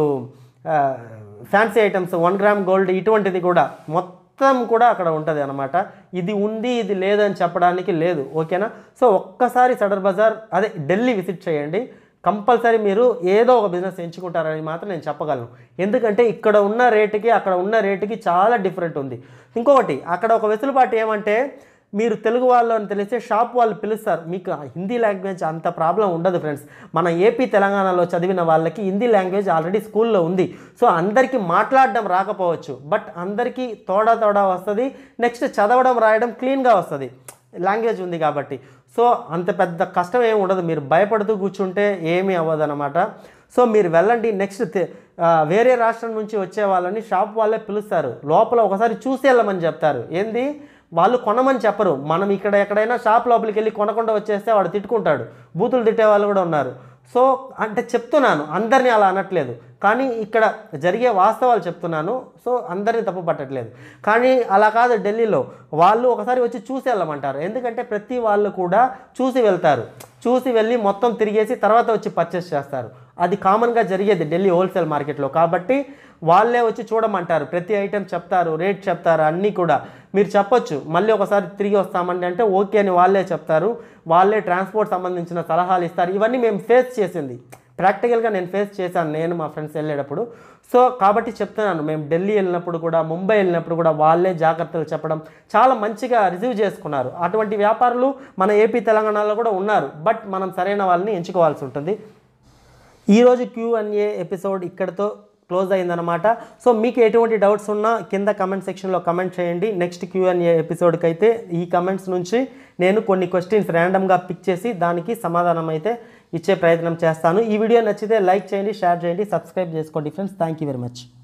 fancy items one gram gold ఇటువంటిది కూడా మొత్తం కూడా అక్కడ ఉంటుంది అనమాట ఇది ఉంది ఇది లేదని చెప్పడానికి లేదు ఓకేనా సో ఒక్కసారి సడర్ బజార్ అదే ఢిల్లీ విజిట్ చేయండి కంపల్సరీ మీరు ఏదో ఒక బిజినెస్ ఎంచుకుంటారని మాత్రం నేను చెప్పగలను ఎందుకంటే ఇక్కడ ఉన్న రేటుకి అక్కడ ఉన్న రేటుకి చాలా డిఫరెంట్ ఉంది ఇంకొకటి అక్కడ ఒక వెసులుబాటు ఏమంటే మీరు తెలుగు వాళ్ళు అని తెలిస్తే షాప్ వాళ్ళు పిలుస్తారు మీకు ఆ హిందీ లాంగ్వేజ్ అంత ప్రాబ్లం ఉండదు ఫ్రెండ్స్ మన ఏపీ తెలంగాణలో చదివిన వాళ్ళకి హిందీ లాంగ్వేజ్ ఆల్రెడీ స్కూల్లో ఉంది సో అందరికీ మాట్లాడడం రాకపోవచ్చు బట్ అందరికీ తోడా తోడా వస్తుంది నెక్స్ట్ చదవడం రాయడం క్లీన్గా వస్తుంది లాంగ్వేజ్ ఉంది కాబట్టి సో అంత పెద్ద కష్టం ఏమి ఉండదు మీరు భయపడుతూ కూర్చుంటే ఏమీ అవ్వదు అనమాట సో మీరు వెళ్ళండి నెక్స్ట్ తె- ఆ, వేరే రాష్ట్రం నుంచి వచ్చే వాళ్ళని షాప్ వాళ్ళే పిలుస్తారు లోపల ఒకసారి చూసి వెళ్ళమని చెప్తారు ఏంది వాళ్ళు కొనమని చెప్పరు మనం ఇక్కడ ఎక్కడైనా షాప్ లోపలికి వెళ్ళి కొనకుండా వచ్చేస్తే వాడు తిట్టుకుంటాడు బూతులు తిట్టే వాళ్ళు కూడా ఉన్నారు సో అంటే చెప్తున్నాను అందరినీ అలా అనట్లేదు కానీ ఇక్కడ జరిగే వాస్తవాలు చెప్తున్నాను సో అందరినీ తప్పు పట్టట్లేదు కానీ అలా కాదు ఢిల్లీలో వాళ్ళు ఒకసారి వచ్చి చూసి వెళ్ళమంటారు ఎందుకంటే ప్రతి వాళ్ళు కూడా చూసి వెళ్తారు చూసి వెళ్ళి మొత్తం తిరిగేసి తర్వాత వచ్చి పర్చేస్ చేస్తారు అది కామన్గా జరిగేది ఢిల్లీ హోల్సేల్ మార్కెట్లో కాబట్టి వాళ్ళే వచ్చి చూడమంటారు ప్రతి ఐటెం చెప్తారు రేట్ చెప్తారు అన్నీ కూడా మీరు చెప్పొచ్చు మళ్ళీ ఒకసారి తిరిగి వస్తామండి అంటే ఓకే అని వాళ్ళే చెప్తారు వాళ్ళే ట్రాన్స్పోర్ట్ సంబంధించిన సలహాలు ఇస్తారు ఇవన్నీ మేము ఫేస్ చేసింది ప్రాక్టికల్గా నేను ఫేస్ చేశాను నేను మా ఫ్రెండ్స్ వెళ్ళేటప్పుడు సో కాబట్టి చెప్తున్నాను మేము ఢిల్లీ వెళ్ళినప్పుడు కూడా ముంబై వెళ్ళినప్పుడు కూడా వాళ్ళే జాగ్రత్తలు చెప్పడం చాలా మంచిగా రిసీవ్ చేసుకున్నారు అటువంటి వ్యాపారులు మన ఏపీ తెలంగాణలో కూడా ఉన్నారు బట్ మనం సరైన వాళ్ళని ఎంచుకోవాల్సి ఉంటుంది ఈరోజు క్యూఎన్ఏ ఎపిసోడ్ ఇక్కడితో క్లోజ్ అయిందనమాట సో మీకు ఎటువంటి డౌట్స్ ఉన్నా కింద కమెంట్ సెక్షన్లో కమెంట్ చేయండి నెక్స్ట్ క్యూఎన్ఏ ఎపిసోడ్కి అయితే ఈ కమెంట్స్ నుంచి నేను కొన్ని క్వశ్చన్స్ ర్యాండమ్గా పిక్ చేసి దానికి సమాధానం అయితే ఇచ్చే ప్రయత్నం చేస్తాను ఈ వీడియో నచ్చితే లైక్ చేయండి షేర్ చేయండి సబ్స్క్రైబ్ చేసుకోండి friends thank you very much